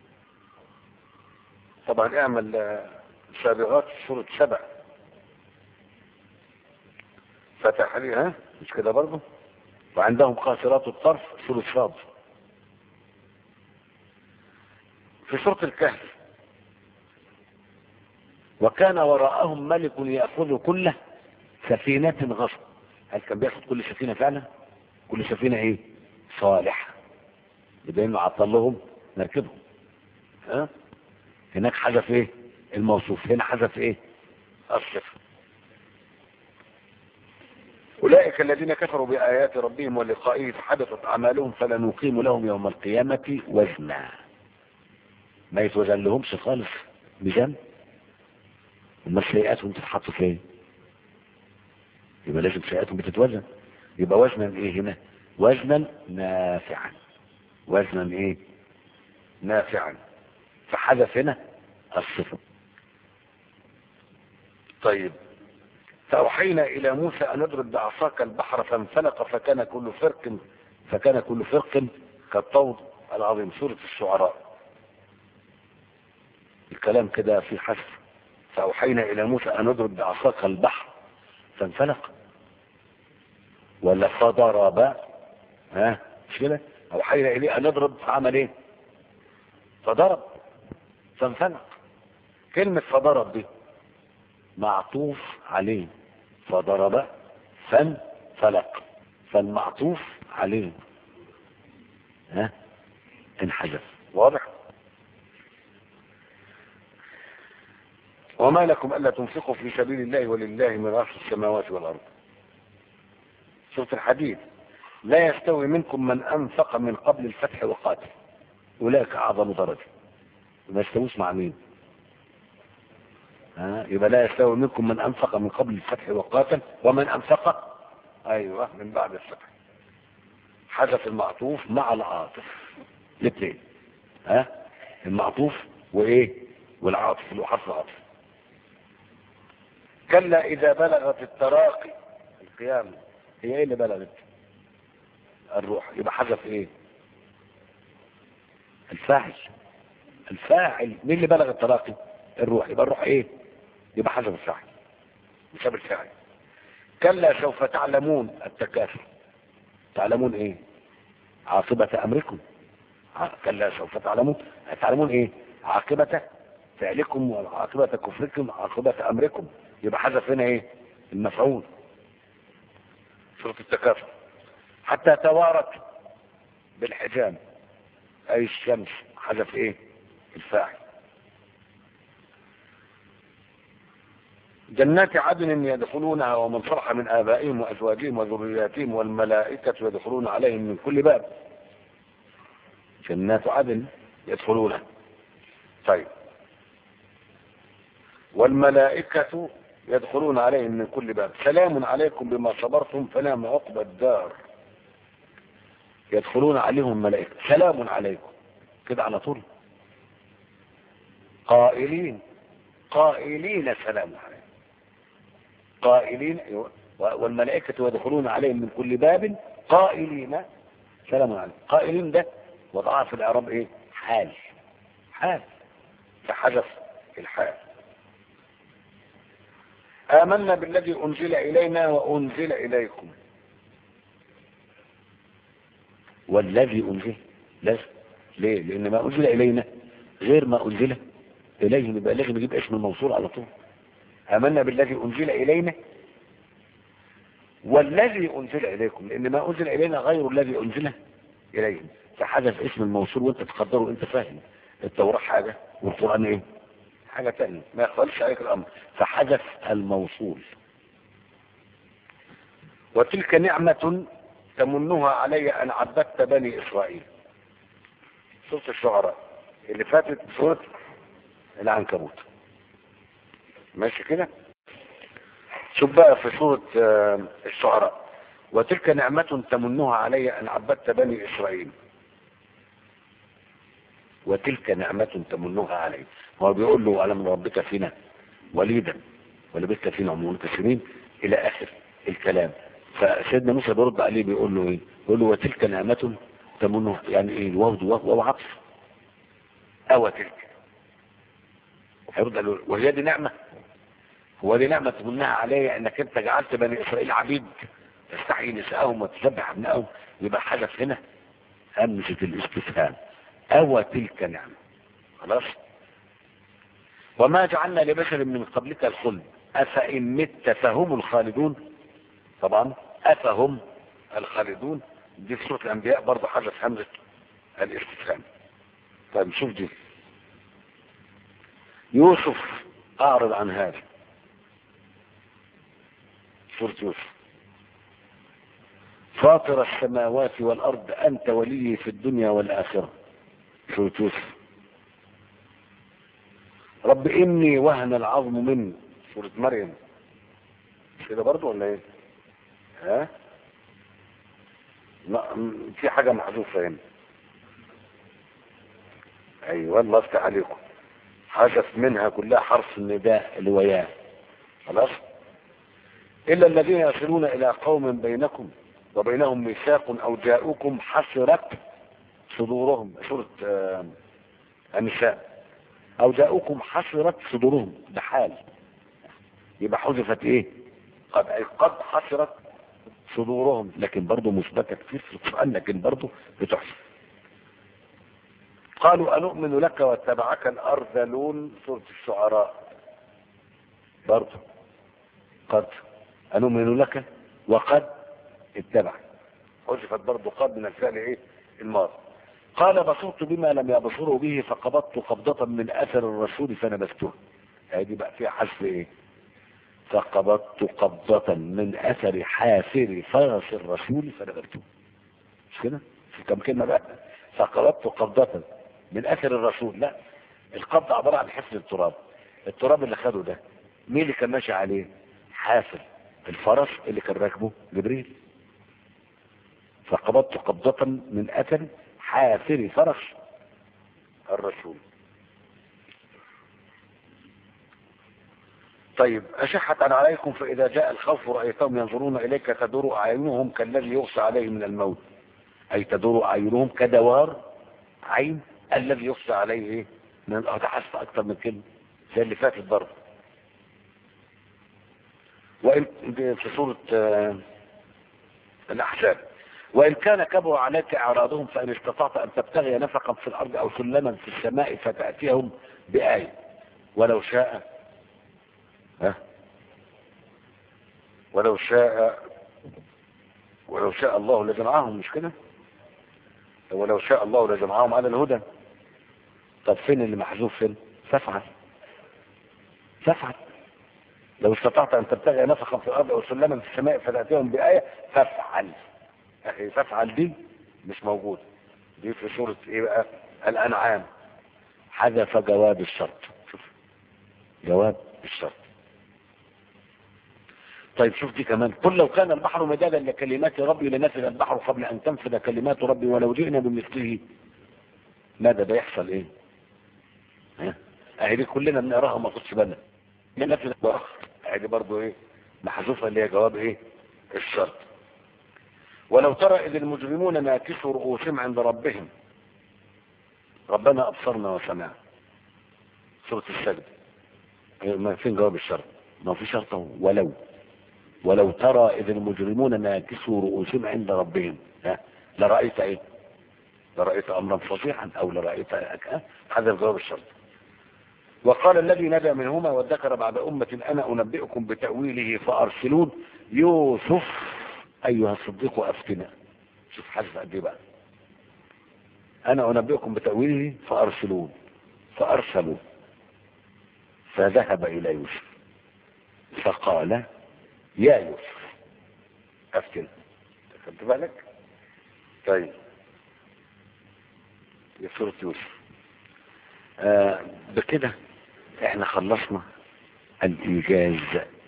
طبعا اعمل آه، سابغات سورة سبع فتح لي ها مش كده برضه وعندهم قاصرات الطرف سورة صاد في سورة الكهف وكان وراءهم ملك يأخذ كل سفينة غصب هل كان بياخد كل سفينة فعلا كل سفينة ايه صالحة يبقى انه عطل لهم مركبهم ها هناك حذف ايه الموصوف هنا حذف ايه الصفر أولئك الذين كفروا بآيات ربهم ولقائه فحدثت أعمالهم فلا نقيم لهم يوم القيامة وزنا ما يتوزن لهمش خالص ميزان اما سيئاتهم تتحط فين يبقى لازم سيئاتهم بتتوزن يبقى وزنا ايه هنا وزنا نافعا وزنا ايه نافعا فحذف هنا الصفة طيب فأوحينا إلى موسى أن اضرب بعصاك البحر فانفلق فكان كل فرق فكان كل فرق كالطود العظيم سورة الشعراء الكلام كده في حذف فأوحينا إلى موسى أن اضرب بعصاك البحر فانفلق ولا فضرب ها مش كده أوحينا إليه أن اضرب فعمل إيه فضرب فانفلق كلمة فضرب دي معطوف عليه فضرب فانفلق فالمعطوف عليه ها انحذف واضح وما لكم ألا تنفقوا في سبيل الله ولله ميراث السماوات والأرض سورة الحديد لا يستوي منكم من أنفق من قبل الفتح وقاتل أولئك أعظم درجة ما يستويش مع مين ها يبقى لا يستوي منكم من أنفق من قبل الفتح وقاتل ومن أنفق أيوة من بعد الفتح حذف المعطوف مع العاطف الاثنين ها المعطوف وإيه والعاطف اللي هو حرف العاطف كلا إذا بلغت التراقي القيامة هي إيه اللي بلغت الروح يبقى حذف إيه الفاعل الفاعل مين اللي بلغ التراقي الروح يبقى الروح إيه يبقى حذف الفاعل بسبب الفاعل كلا سوف تعلمون التكاثر تعلمون إيه عاقبة أمركم ع- كلا سوف تعلمون تعلمون إيه عاقبة فعلكم وعاقبة كفركم عاقبة أمركم يبقى حذف هنا ايه المفعول سورة التكاثر حتى توارت بالحجام اي الشمس حذف ايه الفاعل جنات عدن يدخلونها ومن صلح من آبائهم وأزواجهم وذرياتهم والملائكة يدخلون عليهم من كل باب جنات عدن يدخلونها طيب والملائكة يدخلون عليهم من كل باب سلام عليكم بما صبرتم فنعم عقبى الدار يدخلون عليهم الملائكة سلام عليكم كده على طول قائلين قائلين سلام عليكم قائلين أيوة. والملائكة يدخلون عليهم من كل باب قائلين سلام عليكم قائلين ده وضعها في الإعراب ايه حال حال فحذف الحال آمنا بالذي أنزل إلينا وأنزل إليكم والذي أنزل لازم ليه لان ما انزل الينا غير ما انزل اليهم يبقى لازم نجيب اسم الموصول على طول امنا بالذي انزل الينا والذي انزل اليكم لان ما انزل الينا غير الذي انزل اليهم فحذف اسم الموصول وانت تقدره انت فاهم التوراة حاجة والقرآن ايه حاجة تانية ما يخلش عليك الامر فحذف الموصول وتلك نعمة تمنها علي ان عبدت بني اسرائيل سورة الشعراء اللي فاتت سورة العنكبوت ماشي كده شوف بقى في سورة آه، الشعراء وتلك نعمة تمنها علي ان عبدت بني اسرائيل وتلك نعمة تمنها علي هو بيقول له ألم ربك فينا وليدا ولبثت فينا عمرون سنين إلى آخر الكلام فسيدنا موسى بيرد عليه بيقول له إيه بيقول له وتلك نعمة تمنها يعني إيه الواو دي واو واو عطف أو تلك هيرد قال له وهي دي نعمة هو دي نعمة تمنها علي انك انت جعلت بني اسرائيل عبيد تستحيي نساءهم وتذبح ابنائهم يبقى حدث هنا همزة الاستفهام او تلك نعمة خلاص وما جعلنا لبشر من قبلك الخلد افإن مت فهم الخالدون طبعا افهم الخالدون دي في سورة الانبياء برضه حدث همزة الاستفهام طيب نشوف دي يوسف اعرض عن هذا سورة يوسف فاطر السماوات والأرض أنت ولي في الدنيا والآخرة سورة يوسف رب إني وهن العظم مني سورة مريم كده برضو ولا ايه ها لا م- في حاجة محذوفة هنا ايوه الله يفتح عليكم حذف منها كلها حرف النداء اللي وياه خلاص إلا الذين يصلون إلى قوم بينكم وبينهم ميثاق أو جاءوكم حسرت صدورهم سورة آه، النساء أو جاءوكم حسرت صدورهم بحال يبقى حذفت إيه قد أي قد حسرت صدورهم لكن برضه مثبتة كتير في القرآن لكن برضه بتحسب قالوا أنؤمن لك واتبعك الأرذلون سورة الشعراء برضه قد أنؤمن لك وقد اتبع حذفت برضه قد من الفعل ايه الماضي قال بصرت بما لم يبصروا به فقبضت قبضة من اثر الرسول فنبذته هذه بقى فيها حذف ايه فقبضت قبضة من اثر حافر فرس الرسول فنبذته مش كده في كم كلمة بقى فقبضت قبضة من اثر الرسول لا القبض عبارة عن حفر التراب التراب اللي خده ده مين اللي كان ماشي عليه حافر الفرس اللي كان راكبه جبريل فقبضت قبضة من أثر حافر فرس الرسول طيب أشحت أنا عليكم فإذا جاء الخوف رأيتهم ينظرون إليك تدور أعينهم كالذي يغشى عليه من الموت أي تدور أعينهم كدوار عين الذي يغشى عليه إيه؟ من أتحس أكثر من كلمة زي اللي فاتت برضه وإن في سورة آه، الأحزاب وإن كان كبر عليك إعراضهم فإن استطعت أن تبتغي نفقا في الأرض أو سلما في السماء فتأتيهم بآية ولو شاء ها ولو شاء ولو شاء الله لجمعهم مش كده ولو شاء الله لجمعهم على الهدى طب فين اللي محذوف فين فافعل فافعل لو استطعت ان تبتغي نفقا في الارض او سلما في السماء فتاتيهم بايه فافعل اخي فافعل دي مش موجود دي في سوره ايه بقى الانعام حذف جواب الشرط شوف جواب الشرط طيب شوف دي كمان قل لو كان البحر مدادا لكلمات ربي لنفذ البحر قبل ان تنفذ كلمات ربي ولو جئنا بمثله ماذا بيحصل ايه ها اهي دي كلنا بنقراها وما خدش بالنا نفذ البحر اهي دي برضه ايه محذوفه اللي هي جواب ايه الشرط ولو ترى اذ المجرمون ناكسوا رؤوسهم عند ربهم ربنا ابصرنا وسمعنا سوره السجد إيه، ما فين جواب الشرط ما في شرط أهو. ولو ولو ترى اذ المجرمون ناكسوا رؤوسهم عند ربهم ها لرأيت ايه لرأيت أمرا فظيعا أو لرأيت أكأ هذا الجواب الشرط وقال الذي نبأ منهما وذكر بعد أمة أنا أنبئكم بتأويله فأرسلون يوسف أيها الصديق أفتنا شوف حذف قد إيه بقى أنا أنبئكم بتأويله فأرسلون فأرسلوا فذهب إلى يوسف فقال يا يوسف أفتنا خدت بالك طيب يا سورة يوسف آه بكده احنا خلصنا الإيجاز